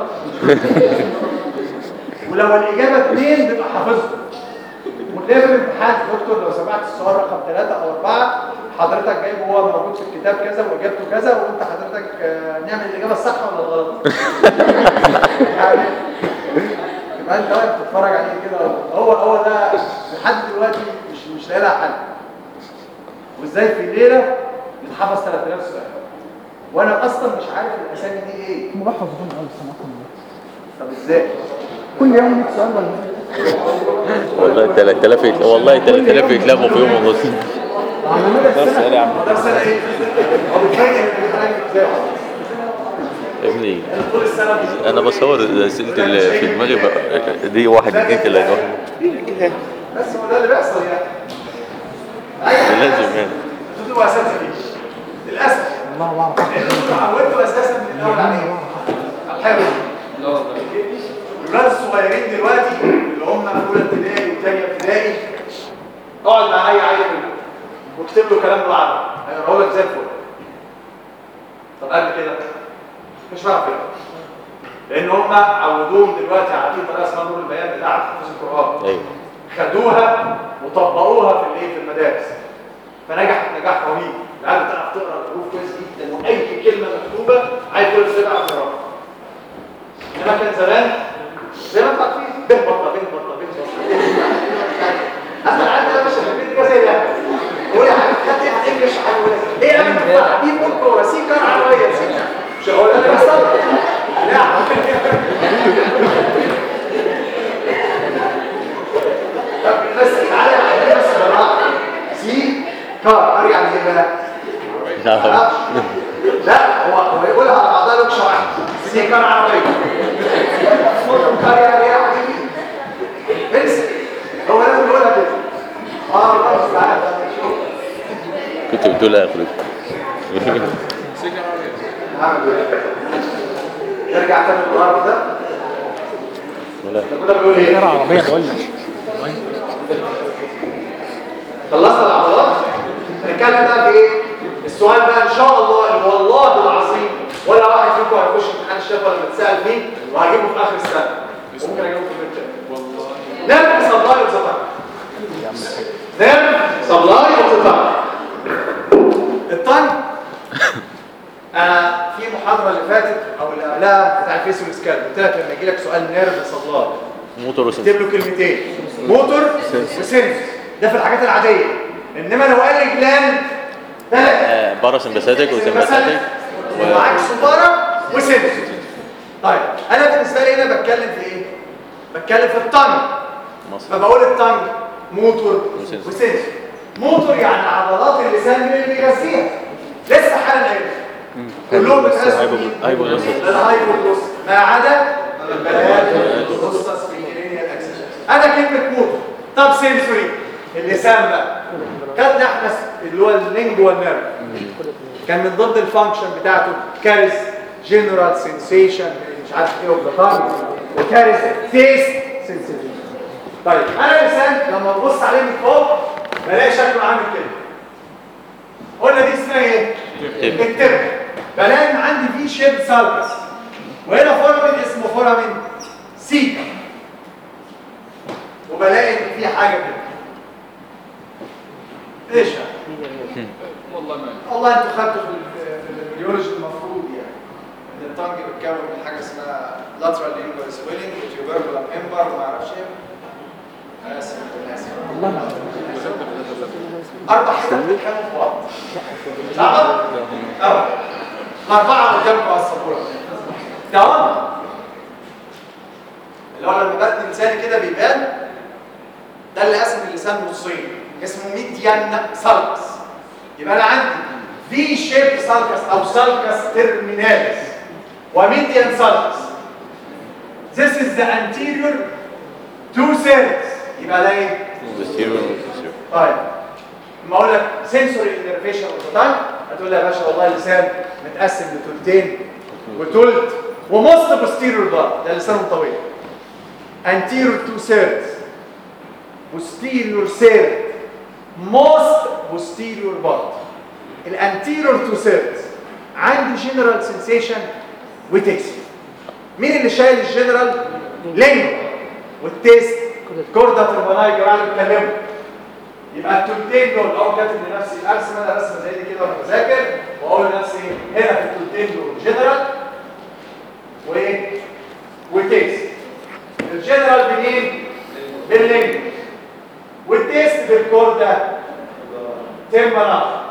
ولو الاجابه اثنين بيبقى حافظها وتلاقي في الامتحان دكتور لو سمعت السؤال رقم ثلاثة أو أربعة حضرتك جايبه هو موجود في الكتاب كذا وإجابته كذا وأنت حضرتك آه، نعمل الإجابة الصح ولا الغلط؟ يعني يبقى أنت واقف تتفرج عليه كده هو هو ده لحد دلوقتي مش مش لاقي لها حل وإزاي في ليلة يتحفظ 3000 سؤال وأنا أصلا مش عارف الأسامي دي إيه هم بحفظهم قوي السنة طب إزاي؟ كل يوم 100 سؤال ولا والله 3000 يت- والله 3000 يتلغوا في يوم ونص بس يا عم ده سنة إيه؟ هو بيفاجئ الامتحان إزاي؟ يا ابني طول السنة بي- انا بصور اسئله اللي في دماغي بقى- دي واحد اثنين ثلاثه بس هو ده اللي بيحصل يعني أي لازم يعني بتبقوا اساسا فيه للاسف والله بعرف لان انتوا اتعودتوا اساسا من الاول عليه الحلو الولاد الصغيرين دلوقتي اللي هم في اولى ابتدائي وثانيه ابتدائي اقعد مع اي عيل منهم واكتب له كلام بالعربي هيقراه لك زي الفل طب قبل كده مش هعرف كده لان هم عودوهم دلوقتي على في طريقه اسمها نور البيان بتاع حفظ القران ايوه خدوها وطبقوها في الايه في المدارس فنجحت نجاح رهيب العيال بتعرف تقرا الحروف كويس جدا واي كلمه مكتوبه عايز كل شويه يعرف يقراها انما كان زمان زي ما انتوا عارفين به بطه به بطه به بطه اصلا العيال ده ماشي في البيت كده زي ده يقول يا حبيبي خدت ايه على الانجلش هقول لك ايه انا بتفهم حبيب قلت وراسيك كان عربيه نسيت مش هقول انا بس لا طب بس تعالى على بس بالراحه سي كار ارجع لايه بقى؟ معرفش. لا هو هو يقولها على بعضها لك شرح سي كار عربيه كار يعني يا حبيبي انسى هو لازم يقولها كده اه الله المستعان كنت بتقول ايه يا اخوي هعمل ايه؟ نرجع تاني للغرب ده ولا احنا كنا بنقول ايه؟ غير عربية بقول لك خلصنا العضلات هنتكلم بقى في ايه السؤال بقى ان شاء الله اللي والله العظيم ولا واحد فيكم هيخش امتحان الشفا ولا متسال فيه وهجيبه في اخر السنه ممكن اجيبه في المتر نعمل سبلاي وزفر نعمل سبلاي وزفر الطن انا في المحاضره اللي فاتت او اللي قبلها بتاع الفيس والسكال قلت لك لما يجي لك سؤال نيرف سبلاي موتور وسنس اكتب له كلمتين موتور وسنس ده في الحاجات العاديه انما لو قال لي جلاند ثلاثه باراسمباثيك وسمباثيك ومعاك سوبارا وسنس طيب انا بالنسبه لي هنا بتكلم في ايه بتكلم في الطن مصر فبقول الطن موتور وسنس. وسنس موتور يعني عضلات اللسان اللي بيغذيها لسه حالا قايل كلهم بيتقاسوا مين؟ هايبوجلوسس. الهايبوجلوس ما عدا البلاد والجلوسس في الكرينيال اكسس انا كلمه موتور طب سنسوري اللسان بقى خدنا احنا اللي هو اللينجوال نيرف كان من ضمن الفانكشن بتاعته كارز جنرال سensation مش عارف ايه اوف ذا وكارز تيست سنسيشن طيب انا اللسان لما ببص عليه من فوق بلاقي شكله عامل كده قلنا دي اسمها ايه؟ تب. التب بلاقي ان عندي في شيب سالكس وهنا فورامين اسمه فورامين سيكا وبلاقي ان في حاجه كده ايش يعني؟ والله انتوا خدتوا في ال- في البيولوجي المفروض يعني ان الطنج بيتكون من حاجه اسمها lateral lingual swelling tubercular member ما اعرفش ايه اسف أنا اسف اربع حتت بيتكونوا في بعض نعم اربع اربعه قدامكم على السبوره تمام اللي هو لما بدي لساني كده بيبان ده اللي قسم اللسان نصين اسمه ميديان سالكس يبقى انا عندي في شيب سالكس او سالكس ترميناليس وميديان سالكس This is the anterior two cells يبقى ده ايه؟ طيب لما اقول لك sensory innervation of the tongue هتقول لي يا باشا والله اللسان متقسم لتلتين وتلت وموست posterior part ده لسانه طويل anterior two thirds posterior third most posterior part الانتيريور تو سيرفس عندي جنرال سنسيشن وتيست مين اللي شايل الجنرال لينجو والتيست كوردا ترباناي يا جماعه اللي بيتكلموا يبقى التلتين دول او كاتب لنفسي ارسم انا رسمه زي دي كده وانا بذاكر واقول لنفسي هنا في التلتين دول جنرال وايه وتيست الجنرال منين باللينجو والتيست بالكوردا تمبرا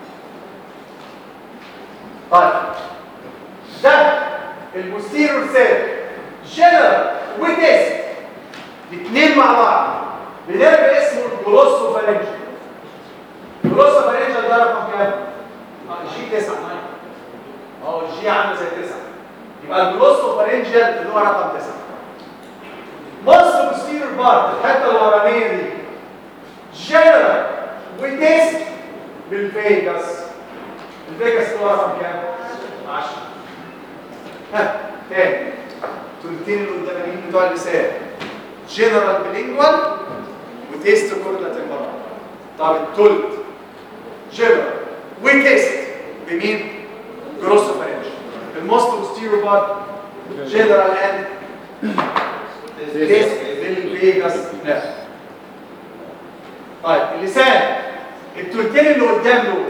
طيب ده البوستيرور سيل جنرال وتيست الاثنين مع بعض بنرجع اسمه الجلوسو فارنجل الجلوسو فارنجل ده رقم كام؟ اه جي 9 اه الجي عامله زي 9 يبقى الجلوسو فارنجل اللي هو رقم 9 مصر بوستيرور بارت الحته الورانيه دي جنرال وتيست بالفيجاس الفيجاس اللي هو رقم كام؟ 10 ها تاني تلتين القدامانيين بتوع اللسان جنرال بلينجوال وتيست كوردا تمبرال طب التلت جنرال وتيست بمين؟ جروسو فارنج الموست بوستيريور بارت جنرال اند تيست بالفيجاس نيرف طيب اللسان التلتين اللي قدام دول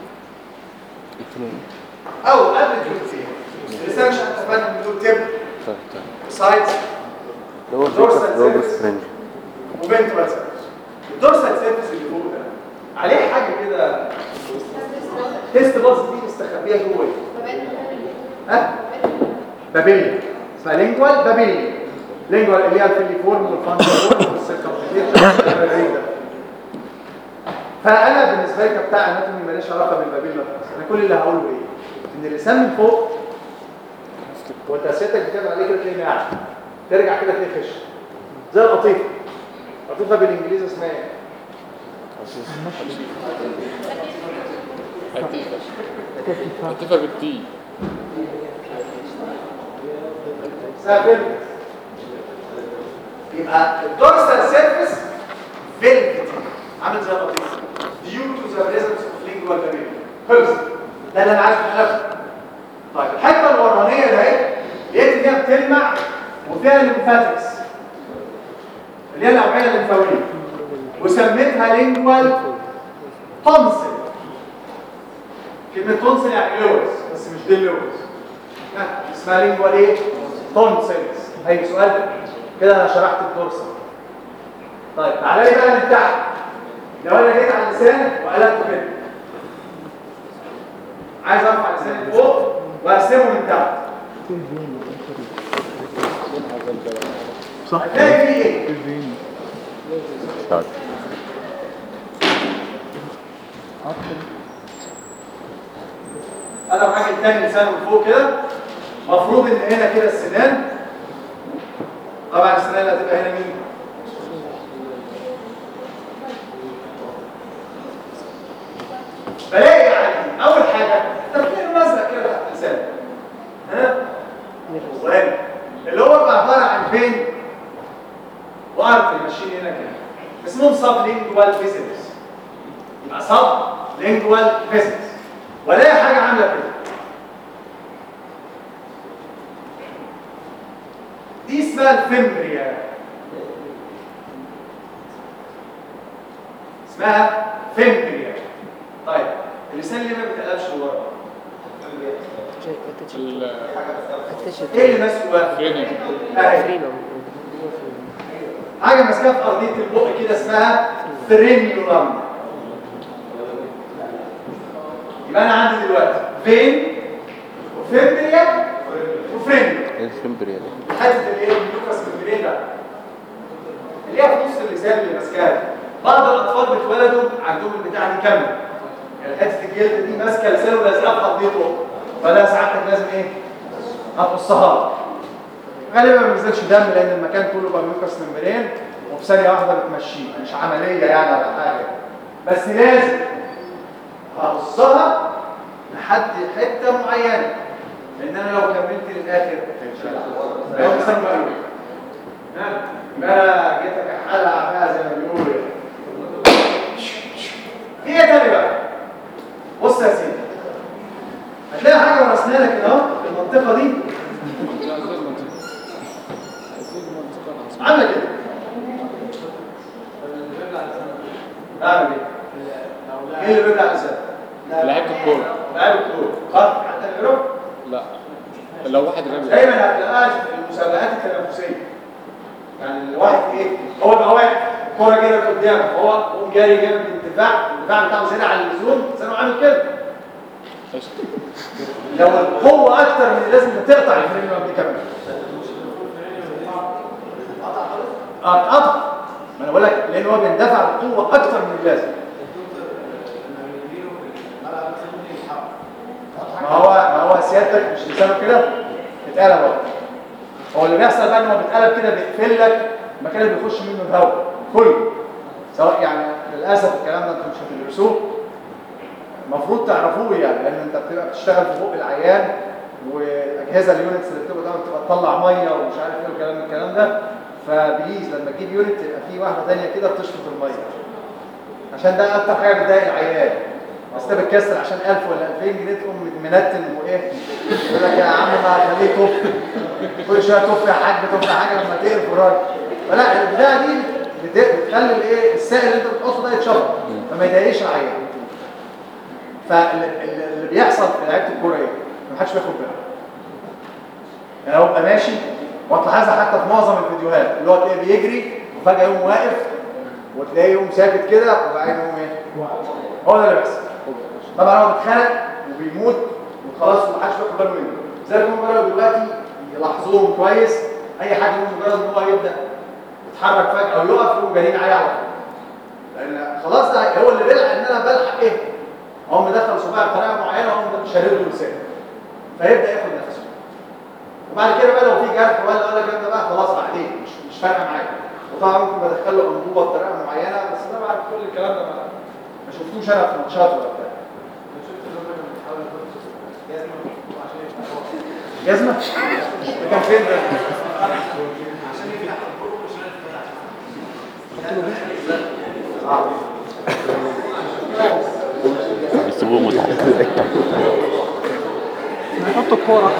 او قبل التلتين اللسان مش هتفهم ان دول تب سايدز اللي هو Dorsal الفيكس روبرت surface. فرنج وفنترال سيرفيس الدورسال سيرفيس اللي فوق ده عليه حاجه كده تيست باص دي مستخبيه جوه ايه؟ ها؟ بابيليا اسمها لينجوال بابيليا لينجوال اللي هي الفيليفورم والفانتيفورم والسيركمفليكشن فانا بالنسبه لي كبتاع اناتومي ماليش علاقه بالبابيليا خالص انا كل اللي هقوله ايه؟ ان اللسان من فوق وانت سيادتك بتعمل عليه كده تلاقيه قاعد ترجع كده تلاقيه خش زي القطيفه القطيفه بالانجليزي اسمها ايه؟ لطيفة بالتي اسمها فيلم يبقى الدورسال سيرفيس فيلم عامل زي القطيفه ديو تو ذا بريزنس اوف لينجوال بابيليا خلص ده اللي انا عايز اعرفه طيب الحته الورانيه ده اهي لقيت ان هي بتلمع وفيها ليمفاتكس اللي هي الاوعيه الليمفاويه وسميتها لينجوال تونسل كلمه تونسل يعني لوز بس مش دي اللوز ها، اسمها لينجوال ايه تونسلز اي سؤال كده انا شرحت الدورسال طيب تعالى لي بقى من تحت لو انا جيت على اللسان وقلبته كده عايز ارفع لساني لفوق وارسمه من تحت صح هتلاقي فيه ايه الفين طيب. انا معاك التاني لسانه من فوق كده مفروض ان هنا كده السنان طبعا السنان اللي هتبقى هنا مين بلاقي عندي اول حاجه تفكير مزرق كده تحت اللسان ها وهنا اللي هو بقى عباره عن فين وارت ماشيين هنا كده اسمهم سب لينجوال فيزيتس يبقى سب لينجوال فيزيتس ولا حاجه عامله كده دي اسمها الفيمبريا اسمها فيمبريا طيب اللسان ليه ما بيتقلبش لورا ايه اللي ماسكه بقى فرينج اهي حاجه ماسكاها في ارضيه البق كده اسمها فرينيولم يبقى انا عندي دلوقتي فين وفيمبريا وفرينيولم ايه الفيمبريا دي؟ حته اللي هي النيوكاس ممبرين ده اللي هي في نص اللسان اللي ماسكاها دي. بعض الاطفال بيتولدوا عندهم البتاعه دي كامله يعني حته الجلد دي ماسكه لسانه ولازقه في ارضيته فده ساعتك لازم ايه هتقصها له. غالبا ما بينزلش دم لان المكان كله بقى ميوكاس ممبرين وفي ثانيه واحده بتمشيه مش عمليه يعني ولا حاجه بس لازم هقصها لحد حته معينه لان انا لو كملت للاخر هيبقى لسان مقلوب ها؟ يبقى انا جيت اكحلها بقى زي ما بيقولوا يعني. في ايه تاني بقى بص يا سيدي هتلاقي حاجه ورسناها لك كده اهو في المنطقه دي منطقة زي المنطقة زي المنطقة العاصمة عامله كده اعمل ايه؟ ايه اللي بيرجع لسان؟ لعيبة الكورة لاعب الكوره خط حتى الكوره لا لو واحد رمي دايما هتلاقيها في المسابقات التنافسيه يعني الواحد ايه هو بقى واقف كوره كده قدامه هو قوم جاري جامد الدفاع الدفاع بتاعه زياده عن اللزوم سنه عامل كده قشطة. لو القوه اكتر من اللازم بتقطع الفريم اللي قبل كمان اه اتقطع ما انا بقول لك لان هو بيندفع بقوه اكتر من اللازم ما هو ما هو سيادتك مش لسانه كده اتقلب اهو هو اللي بيحصل بقى ان هو بيتقلب كده بيقفل لك المكان اللي بيخش منه الهواء كله سواء يعني للاسف الكلام ده انتوا مش هتدرسوه المفروض تعرفوه يعني لان انت بتبقى بتشتغل في بق العيان والاجهزه اليونتس اللي بتبقى قدامك بتبقى تطلع ميه ومش عارف ايه والكلام من الكلام ده فبليز لما تجيب يونت تبقى في واحده ثانيه كده بتشفط الميه عشان ده اكتر حاجه بتضايق العيان بس انت بتكسر عشان 1000 ولا 2000 جنيه تقوم منتن وايه يقول لك يا عم ما خليه توف كل شويه توف يا حاج توف يا حاجه لما تقرف وراك فلا البتاعه دي بت- بتخلي الايه السائل اللي انت بتحطه ده يتشفط فما يضايقش العيان فاللي بيحصل في لعيبه الكوره ايه؟ ما حدش بياخد باله. يعني هو بيبقى ماشي وتلاحظها حتى في معظم الفيديوهات اللي هو تلاقيه بيجري وفجاه يقوم واقف وتلاقيه يقوم ساكت كده وبعدين يقوم ايه؟ هو ده اللي بيحصل. طبعا هو بيتخانق وبيموت وخلاص ومحدش بياخد باله منه. زي ما هم بدأوا دلوقتي يلاحظوهم كويس اي حد منهم مجرد ان هو يبدا يتحرك فجاه او يقف يقوم جارين عليه على طول. لان خلاص ده هو اللي بيلحق ان انا بلحق ايه؟ هو مدخل صباعي بطريقه معينه وهو شارد له لسانه فيبدا ياخد نفسه وبعد كده بقى لو في جرح ولا ولا الكلام ده بقى خلاص بعدين مش مش فارقه معايا وطبعا ممكن بدخل له انبوبه بطريقه معينه بس طبعا كل الكلام ده ما ما شفتوش انا في ماتشات ولا بتاع جزمه ده كان فين ده؟ اه بيسيبوه متعة نحط الكورة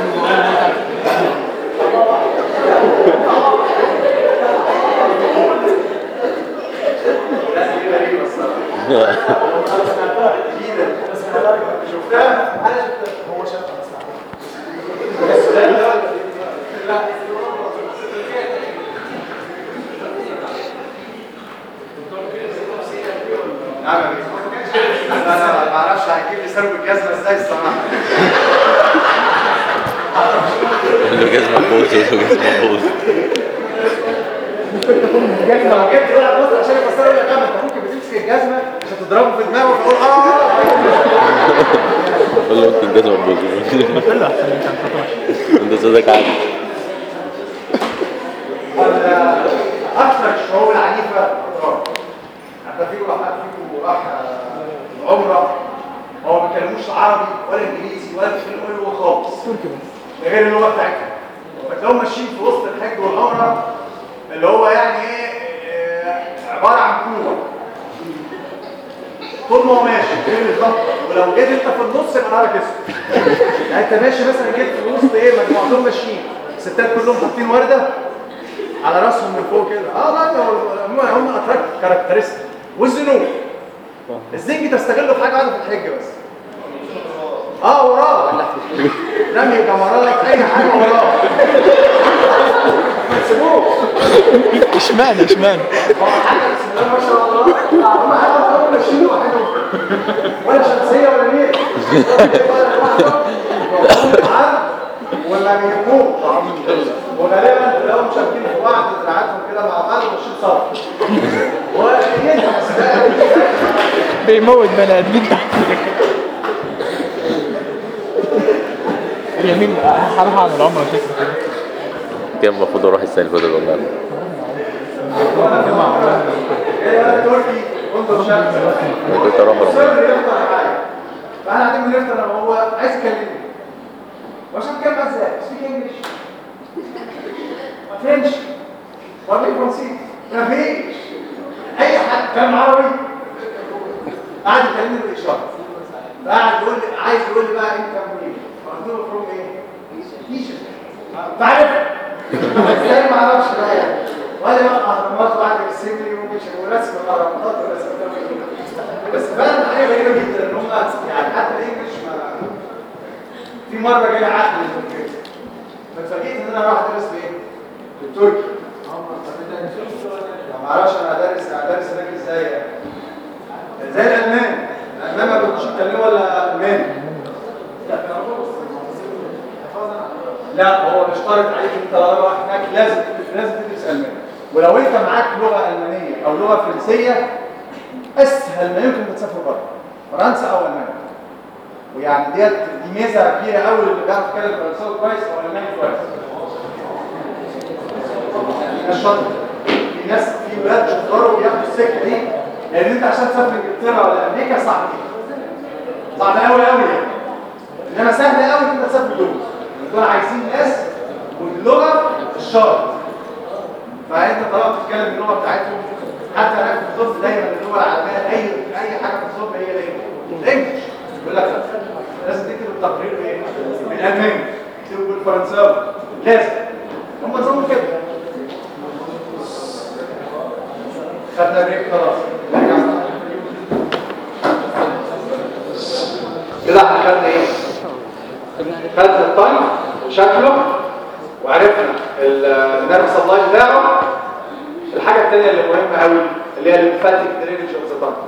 شفتها؟ انا شفتها هو شافها بس لا نعم يا بيه. انا ما اعرفش هيجيب لي سرب الجزمه ازاي الصراحه قول له جزمة بوز قول له جزمة بوز الجزمه لو جبت بقى بص عشان يفسروا لك انت ممكن بتمسك الجزمه عشان تضربه في دماغه فتقول اه قول له ممكن جزمة بوز انت صدق عادي ولا اكثر الشعوب العنيفه الاتراك حتى في واحد فيكم راح آه، عمره هو ما بيتكلموش عربي ولا انجليزي ولا بيتكلموا لغه خالص ده غير اللغه بتاعتهم فتلاقيهم ماشيين في وسط الحج والعمره اللي هو يعني ايه آه، عباره عن كوره طول ما هو ماشي غير بالظبط ولو جيت انت في النص يبقى نهارك اسود يعني انت ماشي مثلا جيت في وسط ايه مجموعتهم ماشيين الستات كلهم حاطين ورده على راسهم من فوق كده اه لا ده هو- هم هم اتراك كاركترستيك والذنوب الزنج تستغله في حاجه واحده في الحج بس اه وراه رمي جمرات اي حاجه وراه ما تسيبوش اشمعنى اشمعنى هو حاجه بسم الله ما شاء الله هم حاجه هم ماشيين لوحدهم ولا شمسيه ولا نيل ولا بيهموه وغالبا تلاقيهم شابكين في بعض دراعاتهم كده مع بعض وماشيين صف ولا ينحس بقى بيموت بني ادمين تحت اليمين هروح اعمل عمره شكل كده كان المفروض اروح السنة اللي فاتت والله جماعة عمرنا ايه تركي انظر شمس انا كنت اروح السر رمضان يفطر معايا فاحنا قاعدين بنفطر انا وهو عايز يكلمني وعشان كده ازاي سبيك انجلش ما فهمش ولا فرنسي ما فيش اي حد كلام عربي قعد يكلمني بالاشاره فقعد يقول لي عايز يقول لي بقى انت منين قلت له فروم ايه تيشرت فعرفت ازاي ما اعرفش بقى يعني ولا بقى اهرامات واحد يرسم لي ومش ورسم الاهرامات ورسم بس فعلا حاجه غريبه جدا ان هم يعني حتى الانجليش ما في مره جالي عقد من الانجليزي فاتفاجئت ان انا رايح ادرس بايه؟ بالتركي ما اعرفش انا ادرس ادرس هناك ازاي يعني زي الالمان الالمان ما كنتش يتكلموا ولا الماني لا هو بيشترط عليك انت لو رايح هناك لازم لازم تدرس الماني ولو انت معاك لغه المانيه او لغه فرنسيه اسهل ما يمكن تسافر بره فرنسا او المانيا ويعني ديت دي ميزه كبيره قوي اللي بيعرف يتكلم فرنساوي كويس او الماني كويس ناس شاطر في ناس في ولاد شطار وبياخدوا السكه دي لان انت عشان تسافر انجلترا ولا امريكا صعب جدا صعب قوي قوي يعني انما سهل قوي انت تسافر دول دول عايزين ناس واللغه الشرط فانت طالما بتتكلم اللغه بتاعتهم حتى هناك في الطب دايما اللغه العالميه اي اي حاجه في الطب هي الايه؟ الانجلش يقول لك لا لازم تكتب التقرير بايه؟ بالالماني تكتبه بالفرنساوي لازم هم نظامهم كده خدنا بريك خلاص نرجع كده احنا خدنا ايه؟ خدنا الطن وشكله وعرفنا النيرف سبلاي بتاعه الحاجه الثانيه اللي مهمه قوي اللي هي الليمفاتيك درينج اوف ذا طن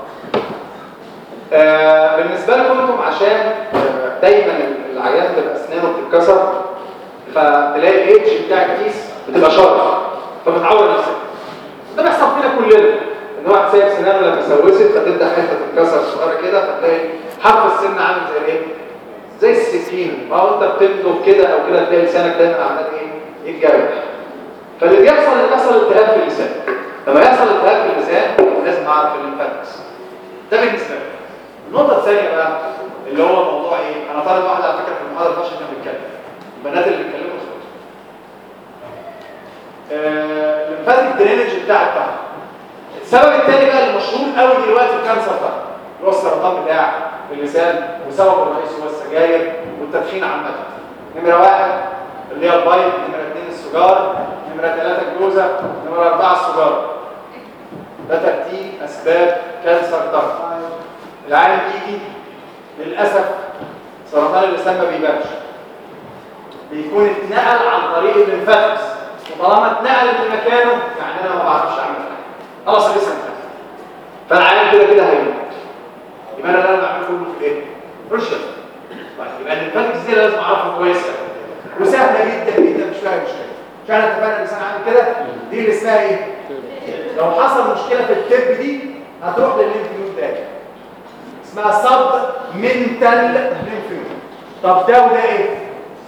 بالنسبه لكم انتم عشان آه، دايما العيان بتبقى اسنانه بتتكسر فتلاقي الايدج بتاع الكيس بتبقى شارب فبتعور نفسك ده بيحصل فينا كلنا ان واحد سايب سنانه لما سوست فتبدا حته تتكسر صغيره كده فتلاقي حرف السن عامل زي الايه؟ زي السكين ما هو انت بتمضغ كده او كده تلاقي لسانك دايما عمال ايه؟ يتجرح فاللي بيحصل اللي بيحصل التهاب في اللسان لما يحصل التهاب في اللسان لازم اعرف الليمفاتكس ده بالنسبه لي النقطه الثانيه بقى اللي هو موضوع ايه؟ انا طالب واحد على فكره في المحاضره اللي كان بيتكلم البنات اللي بيتكلموا صوت الليمفاتيك درينج بتاع الطعم السبب الثاني بقى اللي مشهور قوي دلوقتي الكانسر ده اللي هو السرطان بتاع اللسان وسببه الرئيسي هو السجاير والتدخين عامه نمره واحد اللي هي البايب نمره اثنين السجار نمره ثلاثه الجوزه نمره اربعه السجار ده ترتيب اسباب كانسر الضغط العالم بيجي للاسف سرطان اللسان ما بيبانش بيكون اتنقل عن طريق الليمفاتكس وطالما اتنقل من مكانه يعني انا ما بعرفش اعمل حاجه خلاص لسه انتهى فالعالم كده كده هيموت يبقى انا اللي انا بعمله كله في ايه؟ رشد طيب يبقى الليمفاتكس دي لازم اعرفها كويس قوي وسهله جدا جدا مش فيها مشكله مش احنا اتفقنا الانسان عامل كده دي اللي اسمها ايه؟ لو حصل مشكله في التب دي هتروح للليمف نود ده اسمها سب منتال ليمف نود طب ده وده ايه؟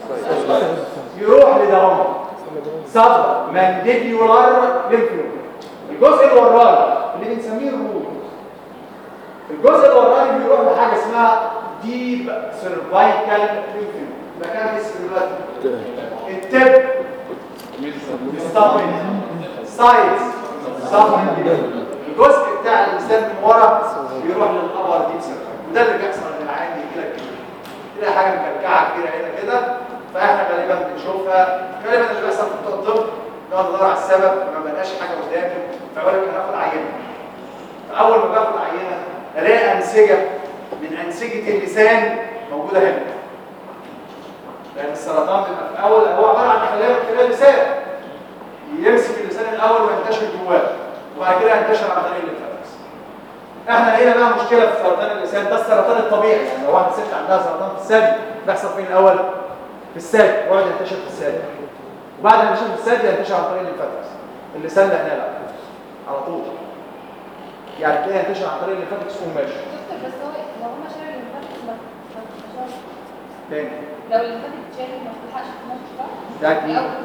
يروح لده هم سب مانديبيولار ليمف نود الجزء الوراني اللي بنسميه الروت الجزء الوراني بيروح لحاجه اسمها ديب سيرفايكال ليمف نود مكان اسم دلوقتي التب بيستقبل سايز صفحه الجزء بتاع اللسان من ورا بيروح للابر ديب سيرفايكال وده اللي بيحصل للعين يجي لك تلاقي حاجه مكلكعه كبيره هنا كده فاحنا غالبا بنشوفها غالبا اللي بيحصل في بتوع الطب نقعد ندور على السبب ما بقاش حاجه قدامي فاقول لك هناخد عينه فاول ما باخد عينه الاقي انسجه من انسجه اللسان موجوده هنا لان السرطان بيبقى في الاول هو عباره عن خلايا من خلال اللسان يمسك اللسان الاول وينتشر جواه وبعد كده ينتشر عن طريق الليمفاتكس احنا لقينا بقى مشكله في سرطان اللسان ده السرطان الطبيعي يعني لو واحده ست عندها سرطان في الثدي بيحصل فين الاول في الثدي ويقعد ينتشر في الثدي وبعد ما ينتشر في الثدي ينتشر عن طريق الليمفاتكس اللسان ده هنا على طول يعني تلاقيه ينتشر عن طريق الليمفاتكس وماشي دكتور بس هو لو هم شالوا الليمفاتكس ما ما تنتشرش تاني لو الليمفاتكس اتشالت ما تلحقش تنتشر صح؟ يعني ايه؟ الأول.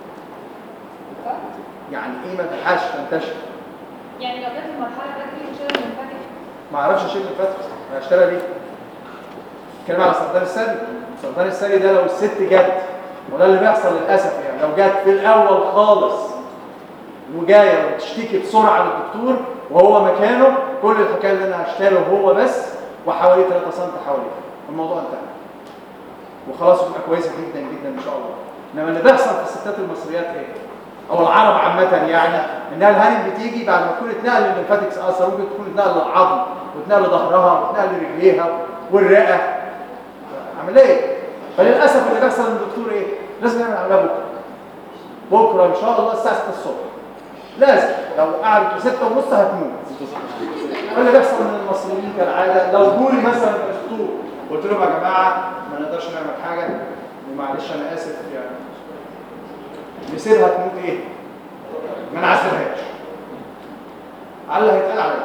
صح؟ يعني ايه ما تلحقش تنتشر يعني لو جت المرحله بدري وشالوا الليمفاتكس ما اعرفش اشيل الليمفاتكس انا اشتغل بيه اتكلم على سرطان الثدي سرطان الثدي ده لو الست جت وده اللي بيحصل للاسف يعني لو جت في الاول خالص وجايه وتشتكي بسرعه للدكتور وهو مكانه كل الحكايه اللي انا هشتغله هو بس وحوالي 3 سم حواليه الموضوع انتهى وخلاص تبقى كويسه جدا جدا ان شاء الله انما اللي بيحصل في الستات المصريات ايه او العرب عامه يعني انها الهانم بتيجي بعد ما تكون اتنقل للليمفاتكس اثر ممكن تكون اتنقل للعظم واتنقل لظهرها واتنقل لرجليها والرئه عمليه فللاسف اللي بيحصل ان الدكتور ايه لازم يعمل عمليه بكره بكره ان شاء الله الساعه 6 الصبح لازم لو قعدت 6 ونص هتموت اللي بيحصل من المصريين كالعاده لو جولي مثلا الدكتور قلت لهم يا جماعه ما نقدرش نعمل حاجه ومعلش انا اسف يعني نسيبها تموت ايه؟ ما نعذبهاش على اللي هيتقال عليا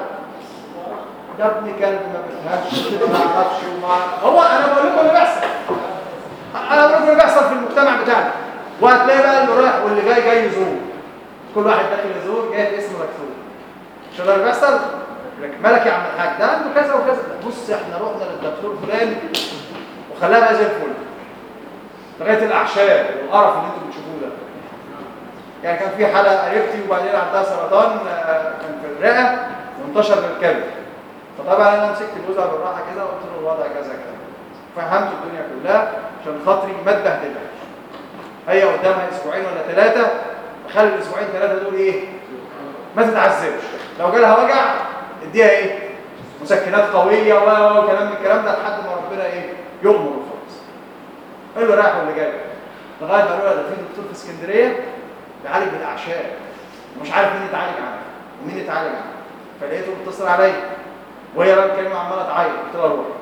ده ابن كلب ما بيفهمش ما يعرفش وما هو انا بقول لكم اللي بيحصل انا بقول لكم اللي بيحصل في المجتمع بتاعنا وهتلاقي بقى اللي رايح واللي جاي جاي يزور كل واحد داخل يزور جاي اسمه مكتوب شو ده اللي بيحصل؟ لك مالك يا عم الحاج ده عنده كذا وكذا بص احنا رحنا للدكتور فلان وخلاها بقى زي الفل لغايه الاعشاب والقرف اللي انتم بتشوفوه ده يعني كان في حاله قريبتي وبعدين عندها سرطان آه، كان في الرئه وانتشر للكلب فطبعا انا مسكت جوزها بالراحه كده وقلت له الوضع كذا كذا فهمت الدنيا كلها عشان خاطري ما تبهدلهاش هي قدامها اسبوعين ولا ثلاثه خلي الاسبوعين ثلاثه دول ايه ما تتعذبش لو جالها وجع اديها ايه مسكنات قويه و و- وكلام من الكلام ده لحد ما ربنا ايه يغمر وخلاص قال له رايح ولا جاي لغايه ما قالوا له ده في دكتور في اسكندريه بيعالج بالاعشاب ومش عارف مين يتعالج عنها ومين يتعالج عنها فلقيته بيتصل عليا وهي بقى الكلمه عماله تعيط قلت لها روح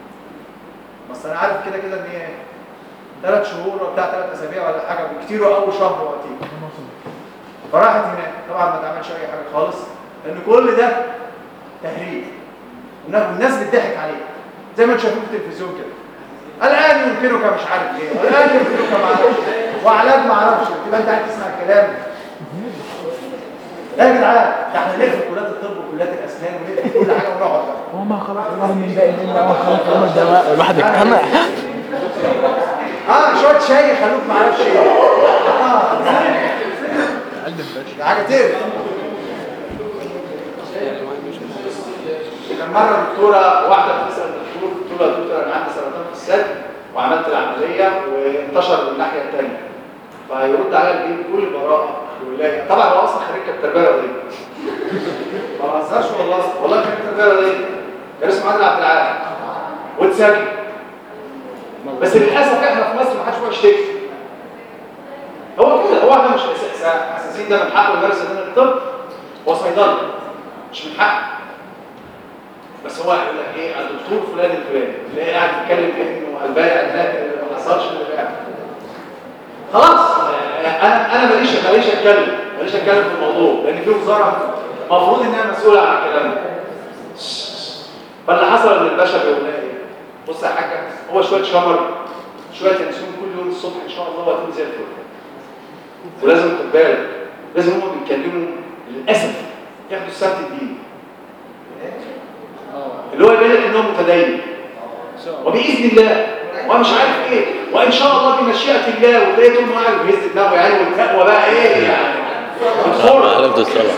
بس انا عارف كده كده ان هي ايه ثلاث شهور ولا بتاع ثلاث اسابيع ولا حاجه بالكتير واول شهر وقتين فراحت هناك طبعا ما تعملش اي حاجه خالص لان كل ده تهريج والناس- والناس بتضحك عليه زي ما انتم شايفين في التلفزيون كده الان يمكنك مش عارف ايه الان يمكنك ما اعرفش ايه وعلاج ما اعرفش تبقى انت قاعد تسمع الكلام لا يا جدعان ده احنا نقفل كليات الطب وكليات الاسنان ونقفل كل حاجه ونقعد بقى وما خلق الله من داء الا ما خلق له الدواء الواحد اجتمع اه شويه شاي خلوك ما اعرفش ايه اه ده حاجه تقرف كان مره دكتوره واحده بتسال الدكتور قلت له يا دكتور انا عندي سرطان في الثدي وعملت العمليه وانتشر من الناحيه الثانيه فيرد عليا الجيل بكل براءه يقول لي طبعا هو اصلا خريج التربيه الرياضيه ما بهزرش والله والله خريج التربيه الرياضيه كان اسمه عادل عبد العال واتسجن بس للاسف احنا في مصر ما حدش بقى يشتكي هو كده هو احنا مش أس- أس- اساسين ده من حقه يمارس مهنه الطب هو صيدلي مش من حقه بس هو يقول لك ايه الدكتور فلان الفلاني تلاقيه قاعد يتكلم كانه البارع ده ما حصلش اللي قاعد خلاص آه، انا انا ماليش ماليش اتكلم ماليش اتكلم في الموضوع لان في وزاره المفروض انها مسؤوله عن الكلام ده فاللي حصل ان الباشا بيقول لها ايه بص يا حاجه هو شويه شمر شويه ينسون كل يوم الصبح ان شاء الله وهتبقى زي الفل ولازم تاخد بالك لازم هم بيتكلموا للاسف ياخدوا السبت الديني اللي هو يبين لك ان هو متدين وباذن الله ومش عارف ايه وان شاء الله بمشيئه الله وتلاقيه طول ما قاعد بيهز دماغه يعني والتقوى بقى ايه يعني بتخر علامة الصلاة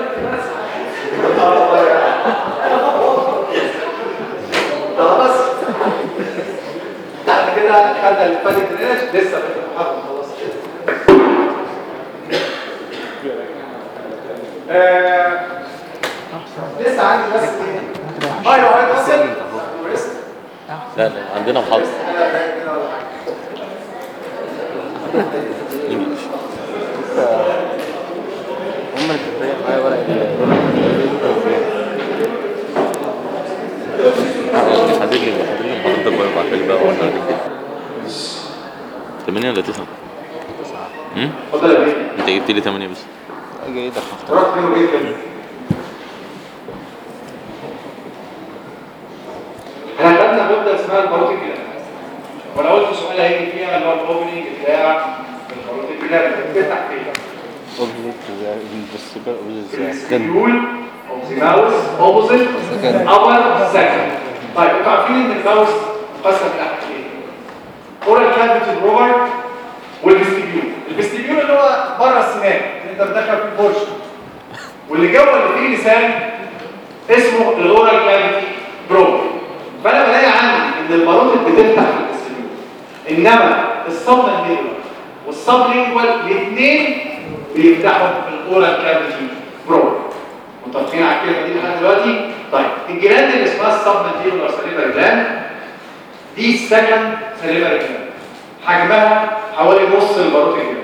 خلاص احنا كده خدنا اللي فاتت درينج لسه في المحاضره خلاص آه، لسه عندي بس ايه ايوه هاي بس لا لا عندنا محاضرة انجلش هم اللي بتفرق معايا ولا حدد لي حدد لي محاضرتك بقى ابعتها لي بقى وانا عليك ثمانية ولا تسعة؟ امم اتفضل يا بيه انت جبت لي ثمانية بس جيدة رحت فين وجيت فين احنا خدنا مده اسمها الباروتيك جلاند وانا قلت سؤال هيجي فيها اللي هو الاوبننج بتاع الباروتيك جلاند بتفتح فين السكيول اوف ذا ماوس اوبوزيت ابر سكند طيب انتوا عارفين ان الماوس مقسم لحاجتين اورال كافيتي بروفر والفيستيبيول الفيستيبيول اللي هو بره السنان اللي انت بتدخل فيه الفرشه واللي جوه اللي فيه لسان اسمه الاورال كافيتي بروب فانا بلاقي عندي ان الباروتيد بتفتح في الاستميول انما السبمنديبولار والسبلينجوال الاثنين بيفتحوا في الاورال كافيتي بروب متفقين على الكلمه دي لحد دلوقتي طيب الجلاند اللي اسمها السبمنديبولار سليفري جلاند دي السكند سليفري جلاند حجمها حوالي نص الباروتيد جلاند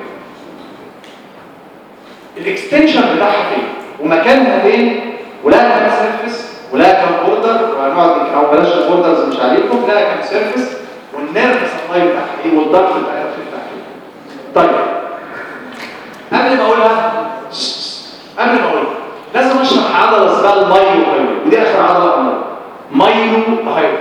الاكستنشن بتاعها فين ومكانها فين ولها كام سيرفيس ولها كام بوردر وهنقعد او بلاش البوردرز مش عليكم لها كام سيرفيس والنيرف سبلاي بتاعها ايه والضغط بتاعها بتفتح ايه طيب قبل ما اقولها قبل ما اقولها لازم اشرح عضله اسمها المايلو هايو ودي اخر عضله عملها مايلو هايو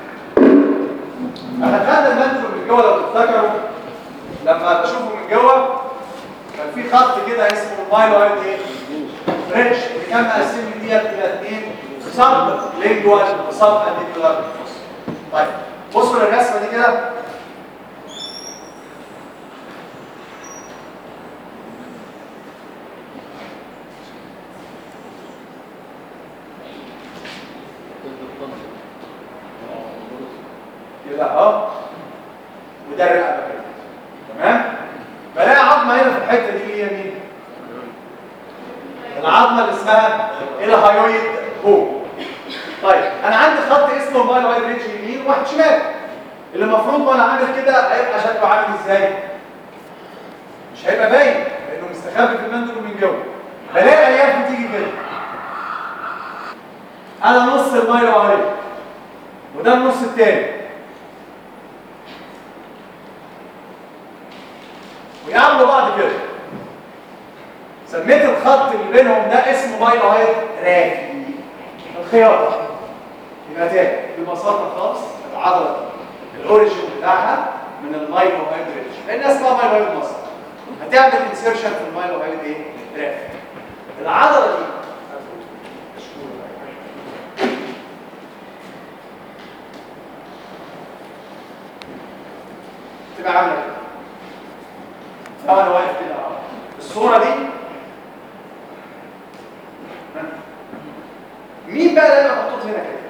احنا خدنا المنتج من جوه لو تفتكروا لما تشوفوا من جوه كان في خط كده اسمه المايلويد ايه؟ بريدج اللي كان مقسم لي ديت الى اثنين سب لينجوال وسب انديكولار طيب بصوا للرسمه دي كده كده اهو وده الرقبه كده تمام بلاقي عظمه هنا في الحته دي اللي هي مين العظمه اللي اسمها الهايويد بون طيب انا عندي خط اسمه المايلويد ريدج يمين وواحد شمال اللي المفروض وانا عامل كده هيبقى شكله عامل ازاي مش هيبقى باين لانه مستخبي في المندل من جوه بلاقي الياف بتيجي كده انا نص المايلويد وده النص التاني ويعملوا بعض كده سميت الخط اللي بينهم ده اسمه مايلويد راكي الخياطه يبقى تاني ببساطه خالص العضله دي الاوريجين بتاعها من المايلويد ريتش لان اسمها مايلويد مصر هتعمل انسيرشن في المايلويد ايه راكي العضله دي تبقى عامله كده لو انا واقف كده اهو الصوره دي ها؟ مين بقى اللي انا محطوط هنا كده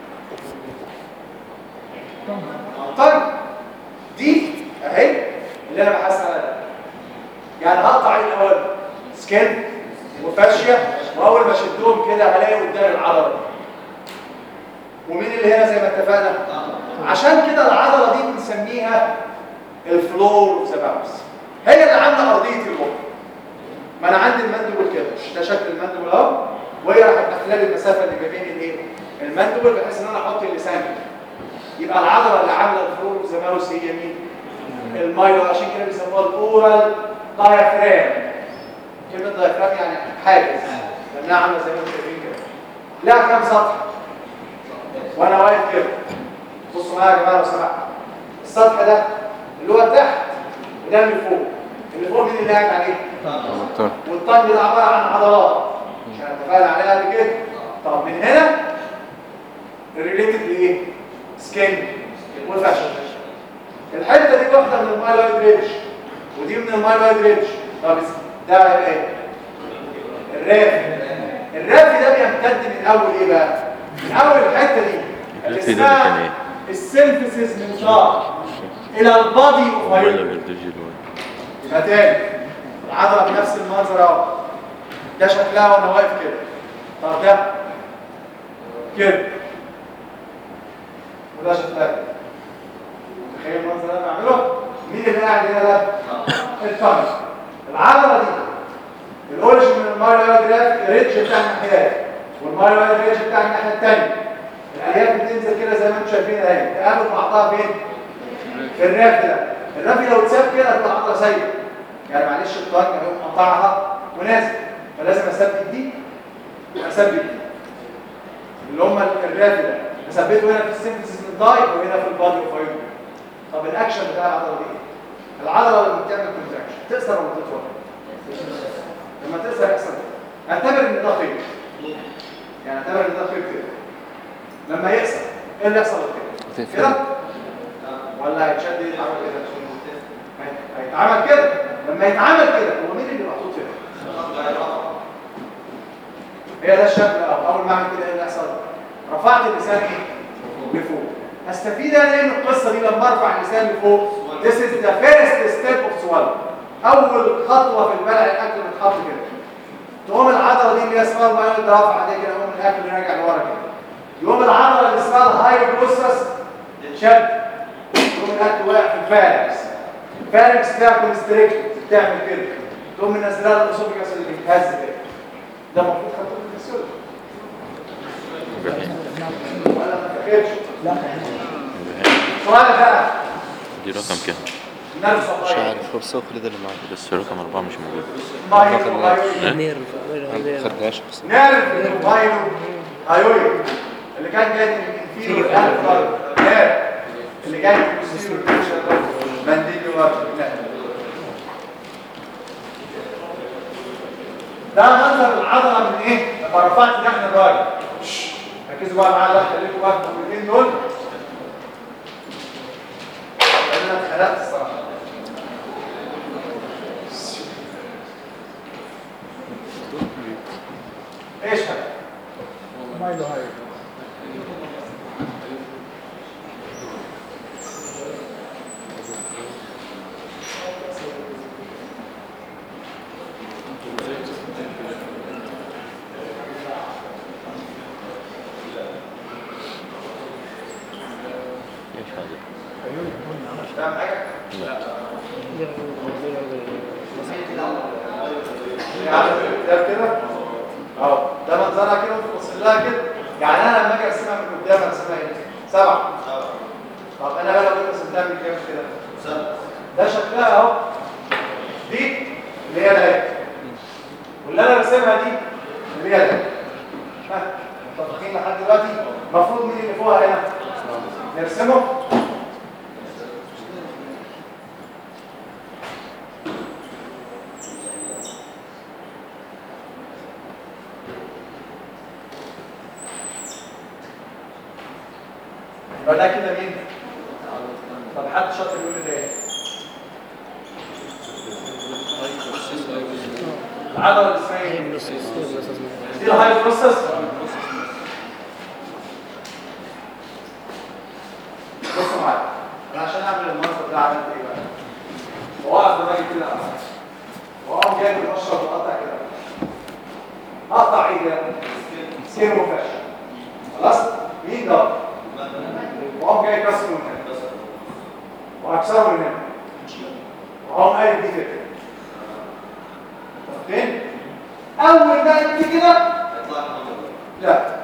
طيب دي اهي اللي انا بحث عليها ده. يعني هقطع ايه الاول سكين وفاشيه واول ما اشدهم كده هلاقي قدام العضله دي ومين اللي هنا زي ما اتفقنا عشان كده العضله دي بنسميها الفلور اوف ذا باوس هي اللي عامله ارضيه المخ ما انا عندي المندبل كده مش ده شكل المندبل اهو وهي راح خلال المسافه اللي ما بين الايه المندبل بحيث ان انا احط اللسان كده يبقى العضله اللي عامله الفلور اوف ذا باوس هي مين المايلو عشان كده بيسموها الاورال دايفرام كلمه دايفرام يعني حاجز لانها عامله زي ما انتم شايفين كده لها كام سطح وانا واقف كده بصوا معايا يا جماعه لو سمحتوا السطح ده اللي هو تحت وده اللي فوق اللي فوق مين اللي قاعد عليه والطن ده عباره عن عضلات مش هنتفقنا عليها قبل كده طب من هنا ريليتد لايه سكين وفشل الحته دي واحده من المايلويد ريدج ودي من المايلويد ريدج طب ده هيبقى ايه الرافي الرافي ده بيمتد من اول ايه بقى من اول الحته دي اللي الرافي ده اللي كان اسمها ايه؟ السينثيسيس من شعر الى البادي اوف ولا هايويد بيرتجي يبقى تاني العضله بنفس المنظر اهو ده شكلها وانا واقف كده طب ده كده وده شكلها كده متخيل المنظر اللي انا بعمله مين اللي قاعد هنا ده الفم العضله دي الاوريجن من المايلويد ريدج بتاع الناحيات والمايلويد ريدج بتاع الناحيه الثانيه الالياف بتنزل كده زي ما انتم شايفين اهي تقابل بعضها فين في الرف ده الرف لو اتساب كده تبقى عضله سايبه يعني معلش الطاق هيقوم قطعها ونازل فلازم اثبت دي واثبت دي اللي هم الرف ده اثبته هنا في السينثيسيس من داي وهنا في البادي اوف ايون طب الاكشن بتاع العضله دي ايه؟ العضله لما بتعمل كونتراكشن تقصر ولا تطول؟ لما تقصر يحصل ايه؟ اعتبر ان ده خيط يعني اعتبر ان ده خيط كده لما يقصر ايه اللي يحصل كده؟ كده ولا هيتشد يتعمل كده هي- هيتعمل كده لما يتعمل كده هو مين اللي محطوط هنا هي ده الشكل اهو اول ما اعمل كده ايه اللي رفعت اللسان ايه لفوق استفيد انا ايه من القصه دي لما ارفع اللسان لفوق This is the first step of swallow اول خطوه في البلع الاكل بتحط كده تقوم العضله دي اللي هي اسمها المايويد رافعه دي كده يقوم الاكل راجع لورا كده يقوم العضله اللي اسمها الهايبوسس تتشد يقوم الاكل واقع في الفاركس الفاركس فيها كونستريكت بتعمل كده تقوم منزلها الاسوفيجاس اللي بيتهز كده ده المفروض خطوه الفسيولوجي ولا ما فاكرش لا سؤال بقى دي رقم كام نرفع مش عارف هو الصوت كل ده اللي معاك بس رقم أربعة مش موجود مايويد نيرف ما خدناش بس نعرف المايلو هايويد اللي كان جاي من الانفيريور الفا نعرف اللي جاي من البوستيريور مانديبيولار ده منظر العضله من ايه؟ لما رفعت نحن الراجل شش. ركزوا بقى معايا بقى خليكم بقى في الاثنين دول انا اتخلقت الصراحه ايش هذا؟ مايلو هاي ايش هذا؟ فاهم حاجه؟ ده كده اهو ده منظرها كده وتبص لها كده يعني انا لما اجي ارسمها من قدام ارسمها ايه؟ سبعه طب انا بقى لو كنت رسمتها من كام كده؟ ده شكلها اهو دي اللي هي العين واللي انا راسمها دي اللي هي العين ها متفقين لحد دلوقتي المفروض مين اللي فوقها هنا؟ نرسمه يبقى ده كده مين؟ طب حد شاطر يقول لي ده ايه؟ العضله اللي اسمها ايه؟ دي الهاي بروسس بصوا معايا انا عشان اعمل المنظر ده عملت ايه بقى؟ واقف دماغي كده واقوم جايب المشرب وقطع كده اقطع ايه ده؟ سكين وفاشن خلاص؟ مين ده؟ وقام جاي كسره من هنا واكسره من هنا وقام قايل دي كده فين اول ما انت كده لا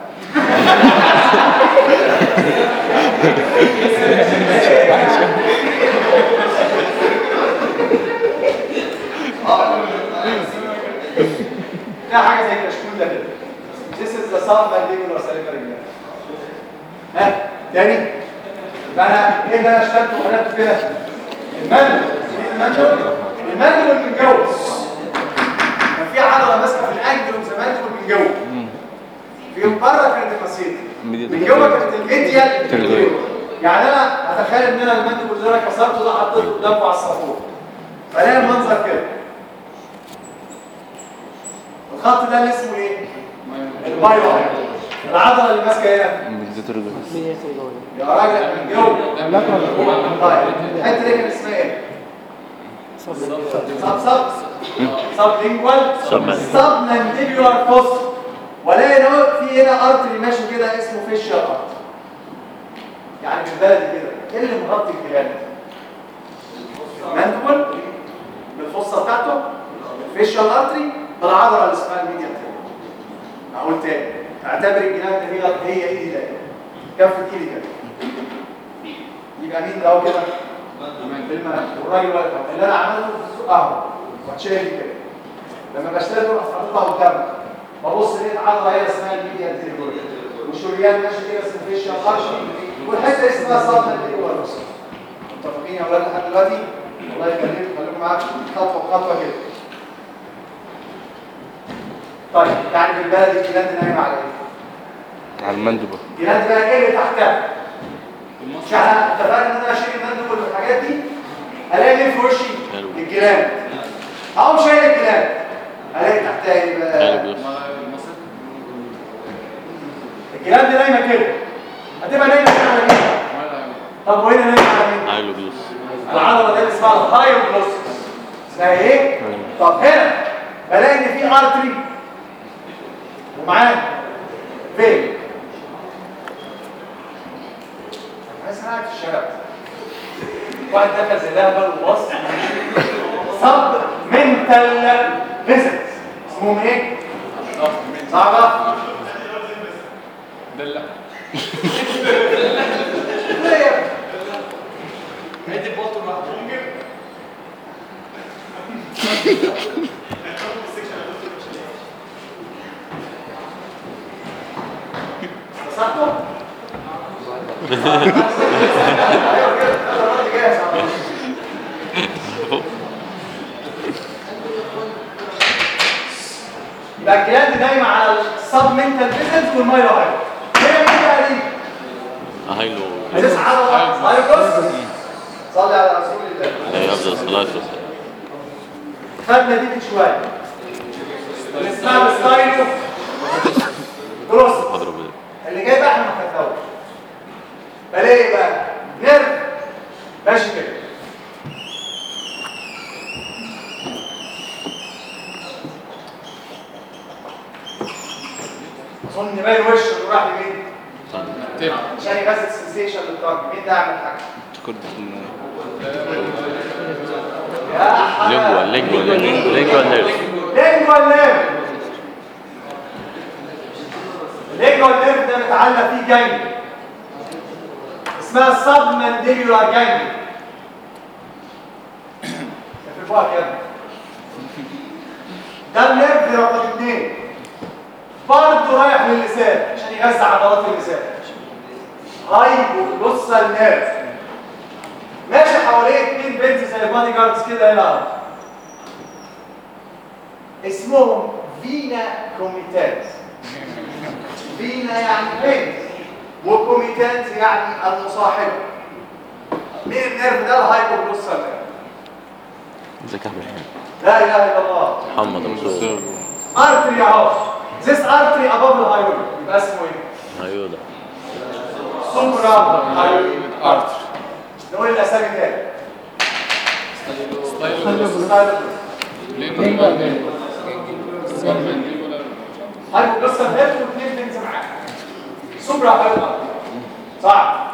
ده حاجه زي كشكول ده كده This is the submandibular salivary gland ها تاني يبقى انا ايه اللي انا اشتغلته وقلبته كده المندل المندل المندل من جوه كان في عضله ماسكه في الانجل والمندل من جوه في بره كانت المسيط من جوه كانت الميديال يعني انا اتخيل ان انا المندل اللي انا كسرته ده حطيته قدامه على الصفور فلاقي المنظر كده الخط ده اللي اسمه ايه؟ البايو العضله اللي ماسكه هنا يا راجل من جوه طيب الحته دي كان اسمها ايه؟ سب سب سب لينجوال Submandibular. سب مانديبيولار فوس ولاقي ان هو في هنا ارتري ماشي كده اسمه فيشر ارتري يعني بالبلدي كده ايه اللي مغطي الجلاد؟ المانديبول بالفصه بتاعته الفيشر ارتري بالعضله اللي اسمها الميديا اقول تاني اعتبر الجنان دي هي ايدي ده كفه ايدي كده يبقى مين ده كده بالمنام والراجل واقف أهو. اللي انا عملته في السوق اهو واتشيل كده لما بشتغل اروح حاططها قدامي ببص لقيت عضله هي اسمها الميديا انتيريور وشريان ماشي كده اسمه فيشيال ارشي والحته اسمها صدمه الانتيريور متفقين يا اولاد لحد دلوقتي الله يخليكم خليكم معايا خطوه بخطوه كده طيب يعني بالبلدي الجنان دي نايمه على ايه؟ على المندبة الجنان بقى ايه اللي تحتها؟ مش احنا اتفقنا ان انا اشيل المندبل والحاجات دي الاقي مين في وشي؟ حلو. الجيران اقوم شايل الجيران الاقي تحتها ايه بقى؟ قلب يص الجلاند نايمه كده هتبقى نايمه كده على مين طب وهنا نايمه على مين عايلو جلوس العضله دي اسمها الهايوجلوسس اسمها ايه طب هنا بلاقي ان في ارتري ومعاه فين عايز انا قاعد في الشارع واحد دخل زي ده بقى وبص صب منتال فيزيت اسمهم ايه صعبه دلع ليه يا ابني؟ صحته؟ ايوه كده انا الراجل جاهز على طول. يبقى الجلاند نايمه على السب منتال فيزنس والمايلو هايبر هي مين بقى دي؟ عايلو اساس عضله هايبر صلي على رسول الله لا يفضل الصلاة والسلام خدنا دي من شويه اللي اسمها الستايلو بروسس اضرب ايه اللي جاي بقى احنا ما خدناهوش بلاقي ايه بقى نيرف ماشي كده اظن باين وش اللي راح لمين عشان يغذي السنسيشن للطاقه مين ده عمل حاجه كنت يا حاج لينجوا لينجوا لينجوا نيرف لينجوال نيرف اللينجوال نيرف ده متعلق فيه جانج اسمها سب مانديبيولار جانج في الفوق يا ابني ده النيرف رقم اثنين برضه رايح للسان عشان يغذي عضلات اللسان هايبوجلوسال نيرف ماشي حواليه اتنين بنز زي البادي جاردز كده هنا اسمهم فينا كوميتانز فينا يعني بنز وكوميتانز يعني المصاحبة مين النيرف ده الهايبوجلوسال نيرف ازيك يا عبد الرحمن لا اله الا الله محمد رسول الله ارتري اهو this artery above the hyoid يبقى اسمه ايه؟ ايوه ده سوبرا هايويد ارتري نقول الاسامي تاني ليه بقى ده؟ سبب دي ولا هايبوجلوسال نيرف واثنين بنز معاه سوبرا هايويد ارتري صح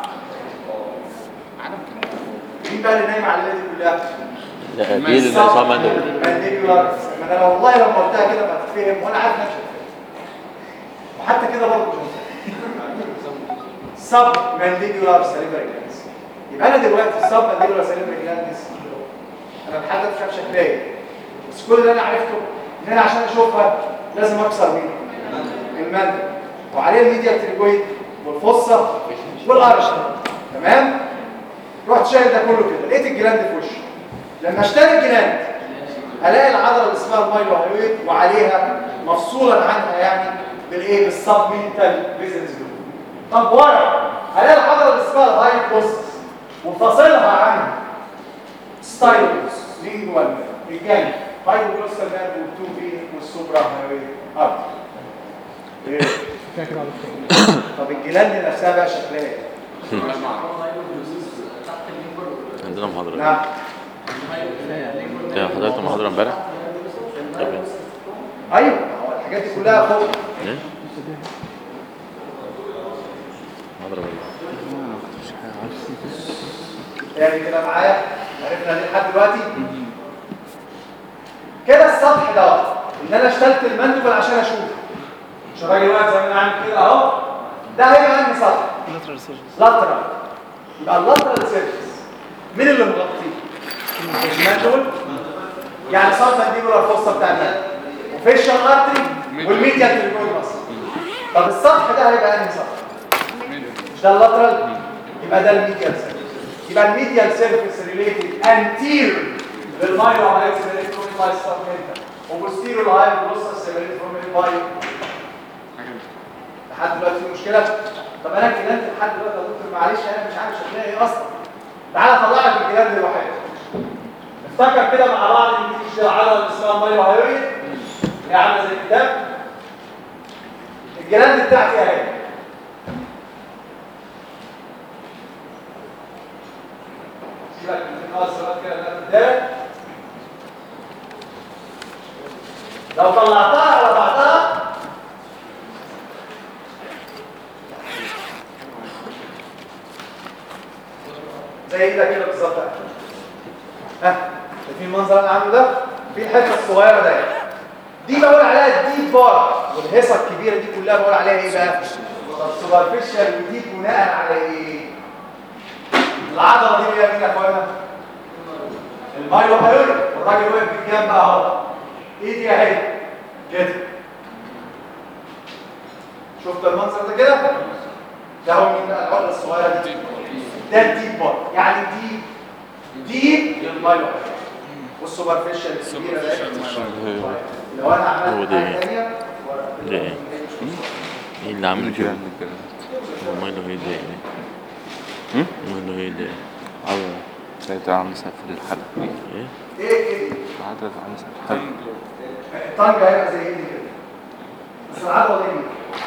مين بقى اللي نايم على الليل كلها؟ ده اكيد العصام عنده مانديبيولار ما انا والله لما قلتها كده ما تتفهم وانا عارف نفسي وحتى كده برضه سب مانديبيولار سيريبرال جلاندس يبقى انا دلوقتي السب مانديبيولار سيريبرال جلاندس انا بحدد فيها بشكلين بس كل اللي انا عرفته ان انا عشان اشوفها لازم اكسر مين؟ المندل وعليه الميديا تريجويد والفصه والارش تمام؟ رحت شايل ده كله كده لقيت الجلاند في وشي لما اشتري الجلاند الاقي العضله اللي اسمها المايلو هايويد وعليها مفصولا عنها يعني بالايه بالسب مينتال بيزنس جروب طب ورا الاقي العضله اللي اسمها الهايبوستس وفاصلها عنها ستايلوس لينجوال الجانب هايبوجلوسال نيرف والتو في والسوبرا هايويد ارت ايه طب الجلاند نفسها بقى شكلها ايه؟ عندنا محاضرة نعم انت حضرت محاضرة امبارح؟ طب إيه؟ ايوه هو الحاجات دي كلها فوق ايه؟ محاضرة امبارح يعني كده معايا عرفنا ليه لحد دلوقتي كده السطح ده ان انا اشتلت المندبل عشان اشوف مش الراجل واقف زي ما انا عامل كده اهو ده هيبقى انهي سطح لاترال يبقى اللاترال سيرفيس مين اللي مغطيه المندبل يعني صار مانديبولار فوسطه بتاع المندبل وفيشال ارتري والميديا تريجويد مصر طب السطح ده هيبقى انهي سطح مش ده اللاترال يبقى ده الميديال سيرفيس يبقى الميديال سيرفيس ريليتد انتير للمايلو هايت سيرفيس فروم باي سبمنتا وبوستيرو لهاي بلوسا سيرفيس فروم باي لحد دلوقتي في مشكله طب انا الجلاند لحد دلوقتي يا دكتور معلش انا مش عارف شكلها ايه اصلا تعالى اطلع لك الجلاند الواحد افتكر كده مع بعض ان دي العضله اللي اسمها المايلو هايويد اللي هي عامله زي الكتاب الجلاند بتاعتي اهي السؤال كده ده قدام لو طلعتها على بعضها زي ايدك كده بالظبط ها شايفين المنظر اللي انا عامله ده في الحته الصغيره دي دي بقول عليها الديب بار والهيصه الكبيره دي كلها بقول عليها ايه بقى سوبرفيشال وديب بناء على ايه العضله دي اللي هي مين يا اخوانا المايلو هيوري والراجل واقف بالجنب بقى اهو ايدي اهي كده شفت المنظر ده كده ده هو مين بقى العقله الصغيره دي ده الديب بار يعني ديب ديب للمايلو والسوبرفيشال الكبيره ده لو انا هو عملت ده حاجه إيه؟ ثانيه ده إيه؟ ايه اللي عامل كده؟ هو ماله ايه ده ايه؟ ماله ايه ده عضلة ساعتها عامل سقف للحلق ايه؟ ايه ايه عضلة عامل سقف للحلق الطنجة هيبقى زي ايه دي كده بس العضله دي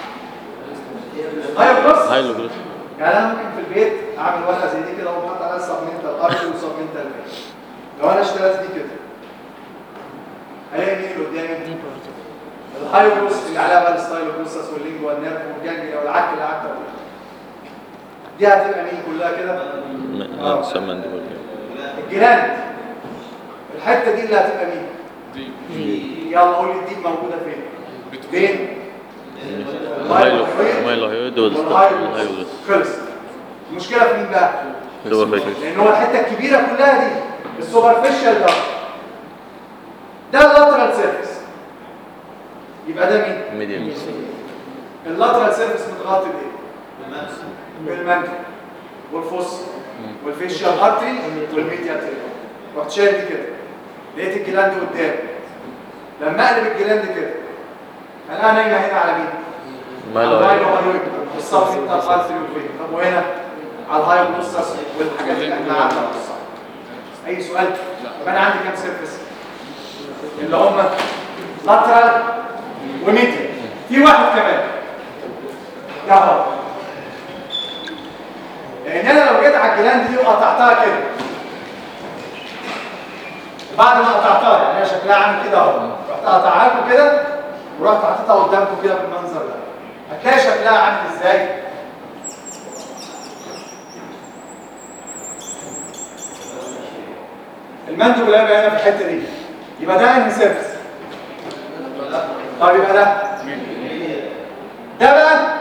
ايوه بص هايلو جروس يعني انا ممكن في البيت اعمل ورقه زي دي كده واقوم حاطط عليها سبمنتال ارتي وسبمنتال لو انا اشتغلت دي كده الاقي مين اللي قدامي الهايبروس اللي عليها بقى الستايلوبروسس واللينجوا والنيرف والجانجليا والعك اللي قعدت اقول دي هتبقى مين كلها كده اه سمان دي برضه. الجلاند الحته دي اللي هتبقى مين يلا قول لي الديب موجوده فين فين هايلو مايلو هيود والهايلو خلص المشكله في مين بقى هو فاكر لان هو الحته الكبيره كلها دي السوبرفيشال ده ده اللاترال سيرفيس يبقى ده مين ميديم اللاترال سيرفيس متغطي بايه بالمنتل والفوس والفيشال ارتري والميديا تري رحت شايل دي كده لقيت الجلاند قدامي لما اقلب الجلاند كده انا نايمه هنا على مين ماله على هيود الهايلو الصف بتاع الارتري والفين طب وهنا على الهايلو بروسس والحاجات اللي احنا عارفينها بالصح اي سؤال طب انا عندي كام سيرفيس اللي هم لاترال وميديا في واحد كمان ده اهو لان انا لو جيت على الجلاند دي وقطعتها كده بعد ما قطعتها يعني هي شكلها عامل كده اهو رحت قطعها لكم كده ورحت حاططها قدامكم كده بالمنظر ده هتلاقي شكلها عامل ازاي المندب اللي هيبقى هنا في الحته دي يبقى ده انهي سيرفس طب يبقى ده ده بقى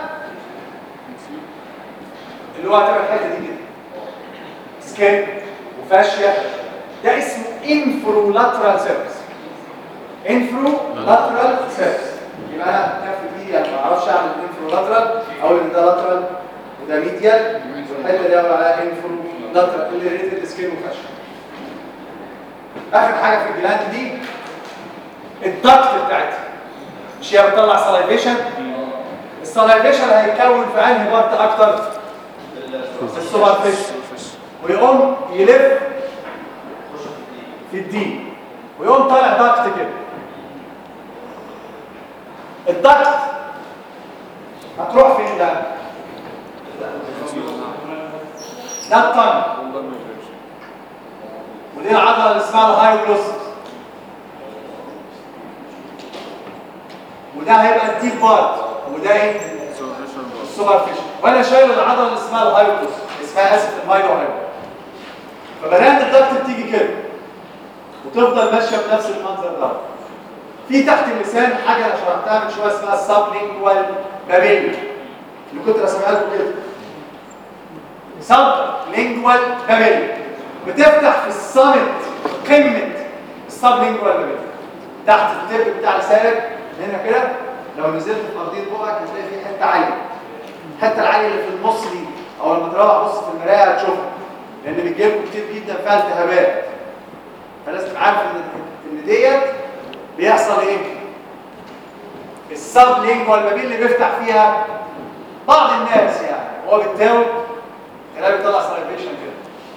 اللي هو هتبقى الحته دي كده سكين وفاشيا ده اسمه انفرولاترال سيرفس انفرولاترال سيرفس يبقى انا كف ايدي يعني ما اعرفش اعمل انفرولاترال اقول ان ده لاترال وده ميديال والحته دي اقول عليها انفرولاترال اللي ريتد سكين وفاشيا اخر حاجه في الجلاند دي الضغط بتاعتها مش هي بتطلع سلايفيشن السلايفيشن هيتكون في انهي بارت اكتر السوبرفيشن ويقوم يلف في الدين ويقوم طالع ضغط كده الضغط هتروح فين ده ده الطن ودي العضله اللي اسمها الهايوجلوسس وده هيبقى الديب بارت وده ايه السوبرفيشن وانا شايل العضله اللي اسمها الهايوجلوسس اسمها اسف المايلو هايوجلوسس فبدات الضغط بتيجي كده وتفضل ماشيه بنفس المنظر ده في تحت اللسان حاجه انا شرحتها من شويه اسمها السبلينجوال بابيلا اللي كنت رسمها لكم كده سبلينجوال بابيلا بتفتح في الصامت قمه السبلينجوال بابيلا تحت التب بتاع لسانك هنا كده لو نزلت في ارضيه بقك هتلاقي في حته عاليه الحته العاليه اللي في النص دي او لما تروح بص في المرايه هتشوفها لان بتجيلكم كتير جدا فيها التهابات فلازم تبقى عارف ان ان ديت بيحصل ايه السب لينجوال بابيل اللي بيفتح فيها بعض الناس يعني هو بيتاوب كلام بيطلع سلايفيشن كده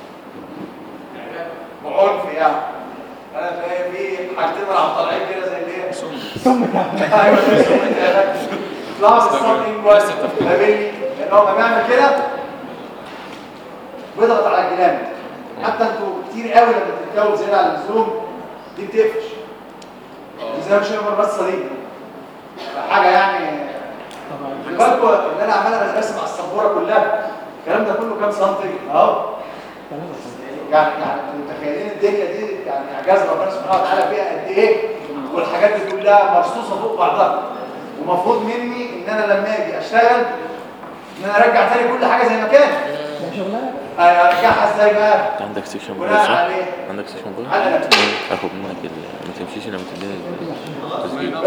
بعنف يعني انا تلاقي في حاجتين راح طالعين كده زي اللي هي سم ايوه زي سم طلعوا السب لينجوال بابيل لان هو لما بيعمل كده بيضغط على الجلاند حتى انتوا وكتير قوي لما تتكون زياده عن اللزوم دي بتقفش دي زي ما شايف الرصه دي حاجه يعني خلي بالكوا ان انا عمال انا راسم على السبوره كلها الكلام ده كله كام سنتي اهو يعني يعني انتوا متخيلين الدنيا دي يعني اعجاز ربنا سبحانه وتعالى فيها قد ايه والحاجات دي كلها مرصوصه فوق بعضها ومفروض مني ان انا لما اجي اشتغل ان انا ارجع تاني كل حاجه زي ما كانت ارجعها ازاي بقى انت عندك سيكشن بره بناء صح؟ عليه عندك سيكشن بره؟ على نفسي. اخد منك ال... ما تمشيش لما تديني التسجيل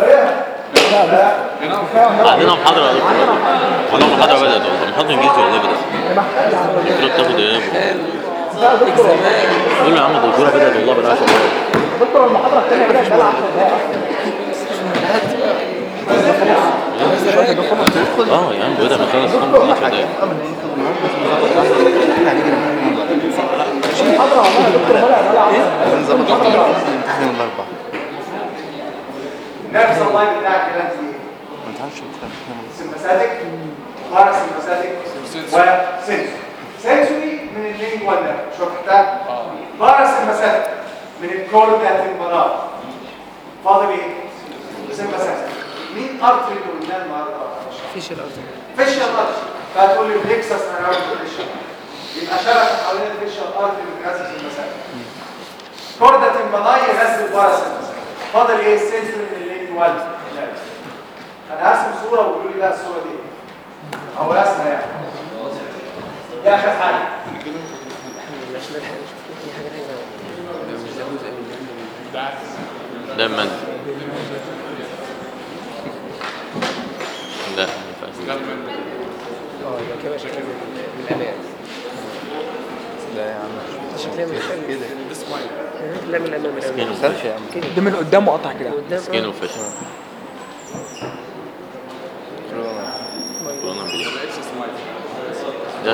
ايه عندنا محاضرة يا دكتور عندنا محاضرة بدأت والله محاضرة انجليزي ولا بدأت؟ الدكتورة بتاخد ايه؟ قول له يا عم الدكتورة بدأت والله بقى دكتور المحاضره الثانيه بدات بقى 10 دقائق اه يا عم بدأ من خمس خمس دقايق المحاضره والله الدكتور بدأ بقى 10 نفس اللاين بتاعك كده انت سمباثيك باراسمباثيك وسنسوري سنسوري من اللينجوال ده شفتها باراسمباثيك من الكوردا المنار فاضل ايه سمباثيك مين ارتري اللي قلناه النهارده فيشل ارتري فيشل ارتري فهتقول لي بليكسس اراوند فيشل يبقى شبكه حوالين الفيشل ارتري بتغذي السمباثيك كوردا المنار يغذي الباراسمباثيك فاضل ايه السنسوري من اللينجوال انا هرسم صوره وقولوا لي بقى الصوره دي او رسمه يعني دي اخر حاجه ده من لا ما ينفعش سكين وفشل ده من قدام مقطع كده سكين وفشل كورونا بيه. لا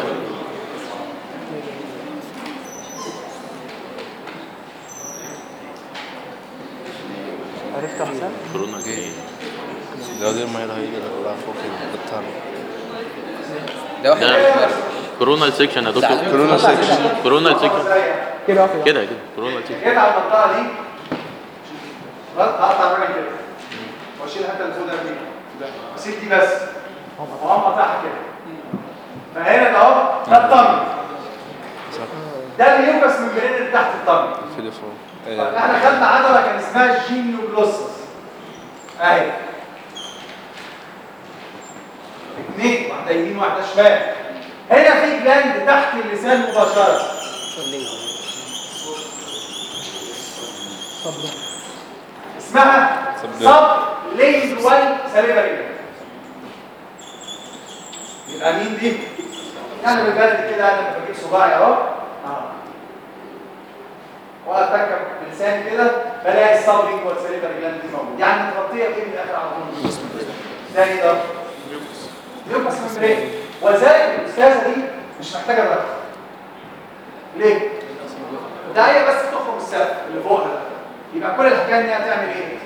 عرفت احسن كورونا ايه ده دي المية هيجي ولا فوق الدكتور ده كورونا سيكشن يا دكتور كورونا سيكشن كورونا سيكشن كده كده كده كده كورونا سيكشن جيت على المنطقه دي خلاص هقطع الراجل كده واشيل حتى الفوده دي واسيب دي بس وهم قطعها كده فهنا ده اهو ده الطمي ده اللي ينفس من برين اللي تحت الطمي في دي فوق طب احنا خدنا عضله كان اسمها الجينيوجلوسس اهي اثنين واحده يمين واحده شمال هنا في جلاند تحت اللسان مباشره اسمها سب- سب لينجوال ساليفري يبقى مين دي؟ يعني بالبلد كده انا لما بجيب صباعي اهو اه واتركب بلساني كده بلاقي السب لينجوال ساليفري جلاند دي موجود يعني تغطيها بايه من الاخر على طول؟ ثاني ده يبقى ممبرين وذلك الاستاذه دي مش محتاجه رقم ليه؟ ده هي بس تخرج السقف اللي فوقها ده يبقى كل الحكايه ان هي هتعمل ايه؟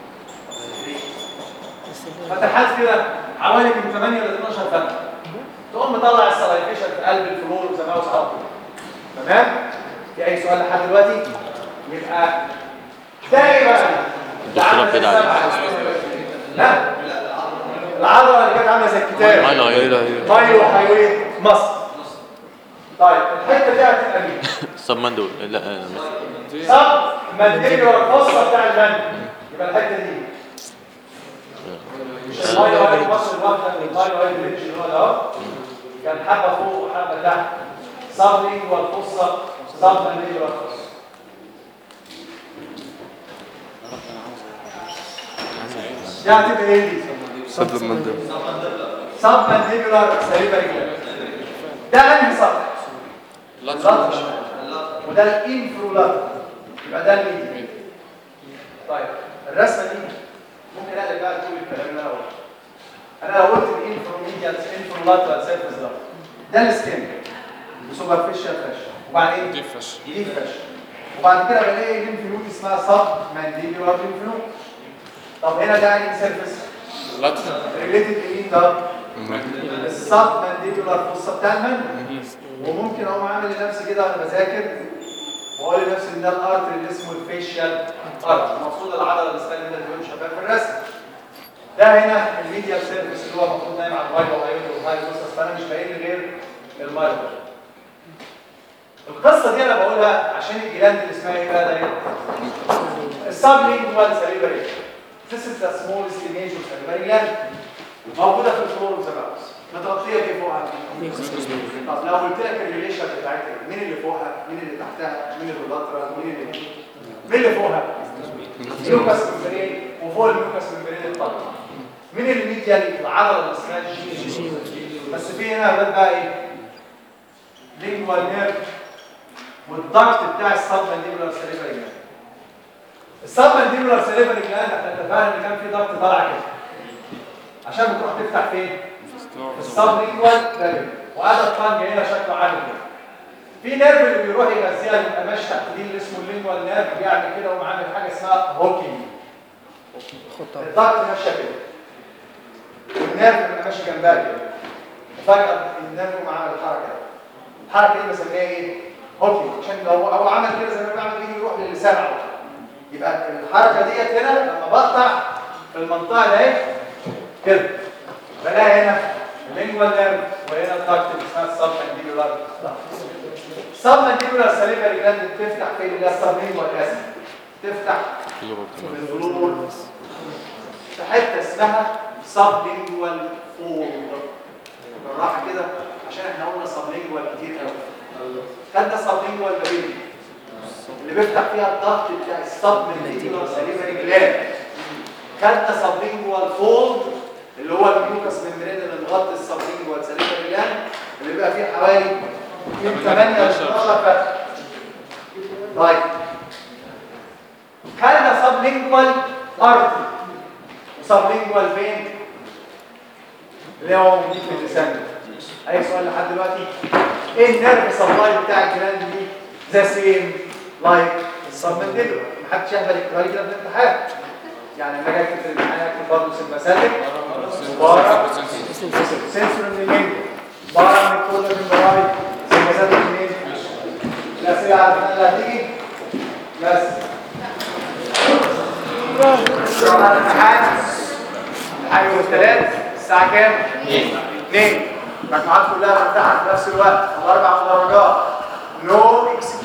فتحات كده حوالي من 8 ل 12 فتحه تقوم مطلع السلايفيشن في قلب الفلور زي ما هو صعب تمام؟ في اي سؤال لحد دلوقتي؟ يبقى ده ايه بقى؟ ده الدكتورة عامل زي كده عليه. السبعة. لا العضله اللي كانت عامله زي الكتاب مايلو هيدا مايلو هايوي مصر طيب الحته دي هتبقى مين؟ سب مندول لا آه، مش- صب مانديبيولار الفصه بتاع المند يبقى الحته دي مش المايلو هايوي مصر الواحده المايلو هايوي بريدج اللي هو ده اهو كان حبه فوق وحبه تحت صب لينجوال فصه صب مانديبيولار فصه دي هتبقى ايه دي؟ صدر المندل سب مانديبولار سيريبري جلاند ده انهي سطح اللطش وده الانفرولاتر يبقى ده الميديا طيب الرسمه دي ممكن اقلب بقى تقول الكلام اللي انا قلته انا لو قلت الانفروميديال انفرولاتر سيرفيس ده ده السكين سوبرفيشال فاش وبعدين دي فاش دي فاش وبعد كده بلاقي ليمف نود اسمها سب مانديبولار ليمف نود طب هنا ده انهي سيرفيس ريليتد لمين ده؟ السب مانديبولار فوسا بتاع المند وممكن اقوم عامل لنفسي كده وانا بذاكر واقول لنفسي ان ده الارتري اللي اسمه الفيشيال ارتري المقصود العضله اللي اسمها اللي انت شغال في الرسم ده هنا الميديال سيرفيس اللي هو المفروض نايم على المايكرو هايويد والهايبوسس فانا مش باين لي غير المايكرو القصه دي انا بقولها عشان الجلاند اللي اسمها ايه بقى ده السبلينجوال ساليفري This is the smallest image of salivary gland موجوده في الفلور اوف ذا ماوس متغطيه بايه فوقها؟ طب لو قلت لك الريليشن بتاعتها مين اللي فوقها؟ مين اللي تحتها؟ مين اللي لاترال؟ مين اللي مين اللي فوقها؟ ميوكاس ممبرين وفوق الميوكاس ممبرين الطلق مين اللي ميديال العضله اللي اسمها الجين بس في هنا بقى بقى ايه؟ لينجوال نيرف والضغط بتاع السبمنديبولار سليفري جلاند السبمنديبولار سليفري جلاند احنا اتفقنا ان كان في ضغط طالع كده عشان بتروح تفتح فين؟ في السبلينجوال فاليو وهذا الطنج هنا شكله عامل كده في نيرف اللي بيروح يغذيها بيبقى ماشي تحت دي اللي اسمه اللينجوال نيرف بيعمل كده ويقوم عامل حاجه اسمها هوكينج الضغط ماشيه كده والنيرف بيبقى ماشي جنبها كده وفجاه النيرف يقوم عامل الحركه دي الحركه دي بسميها ايه؟ هوكينج عشان لو هو عمل كده زي ما بيعمل بيجي يروح للسان على طول يبقى الحركه ديت هنا لما بقطع في المنطقه ده اهي كده بلاقي هنا اللينجوال نيرف وهنا الضغط اللي اسمها السبمنديبولار السبمنديبولار سليفري جلاند بتفتح فين اللي هي السبلينجوال اسيد تفتح في الفلور في حته اسمها سبلينجوال فولد بالراحه كده عشان احنا قلنا سبلينجوال كتير قوي خدنا سبلينجوال بابيلي اللي بيفتح فيها الضغط بتاع السبمنديبولار سليفري جلاند خدنا سبلينجوال فولد اللي هو الميوكس ممبرين اللي مغطي السبلينجوال سليفري جلاند اللي بيبقى فيه حوالي من 8 ل 12 فتحه طيب خدنا سبلينجوال ارتري وسبلينجوال فين اللي هو موجود في اللسان اي سؤال لحد دلوقتي ايه النيرف سبلاي بتاع الجلاند دي ذا سيم لايك السبمنديبولار محدش يهبل يكتبها لي كده في الامتحان يعني لما اجي اكتب في الامتحان اكتب برضه سمباساتيك بارا سنسور من اليمين بارا من الكولر من الرايت سمباساتيك منين الاسئله عارفين اللي هتيجي بس شغل الامتحان الحي والثلاث الساعه كام؟ 2 المجموعات كلها بتمتحن في نفس الوقت الاربع مدرجات نو اكسكيوز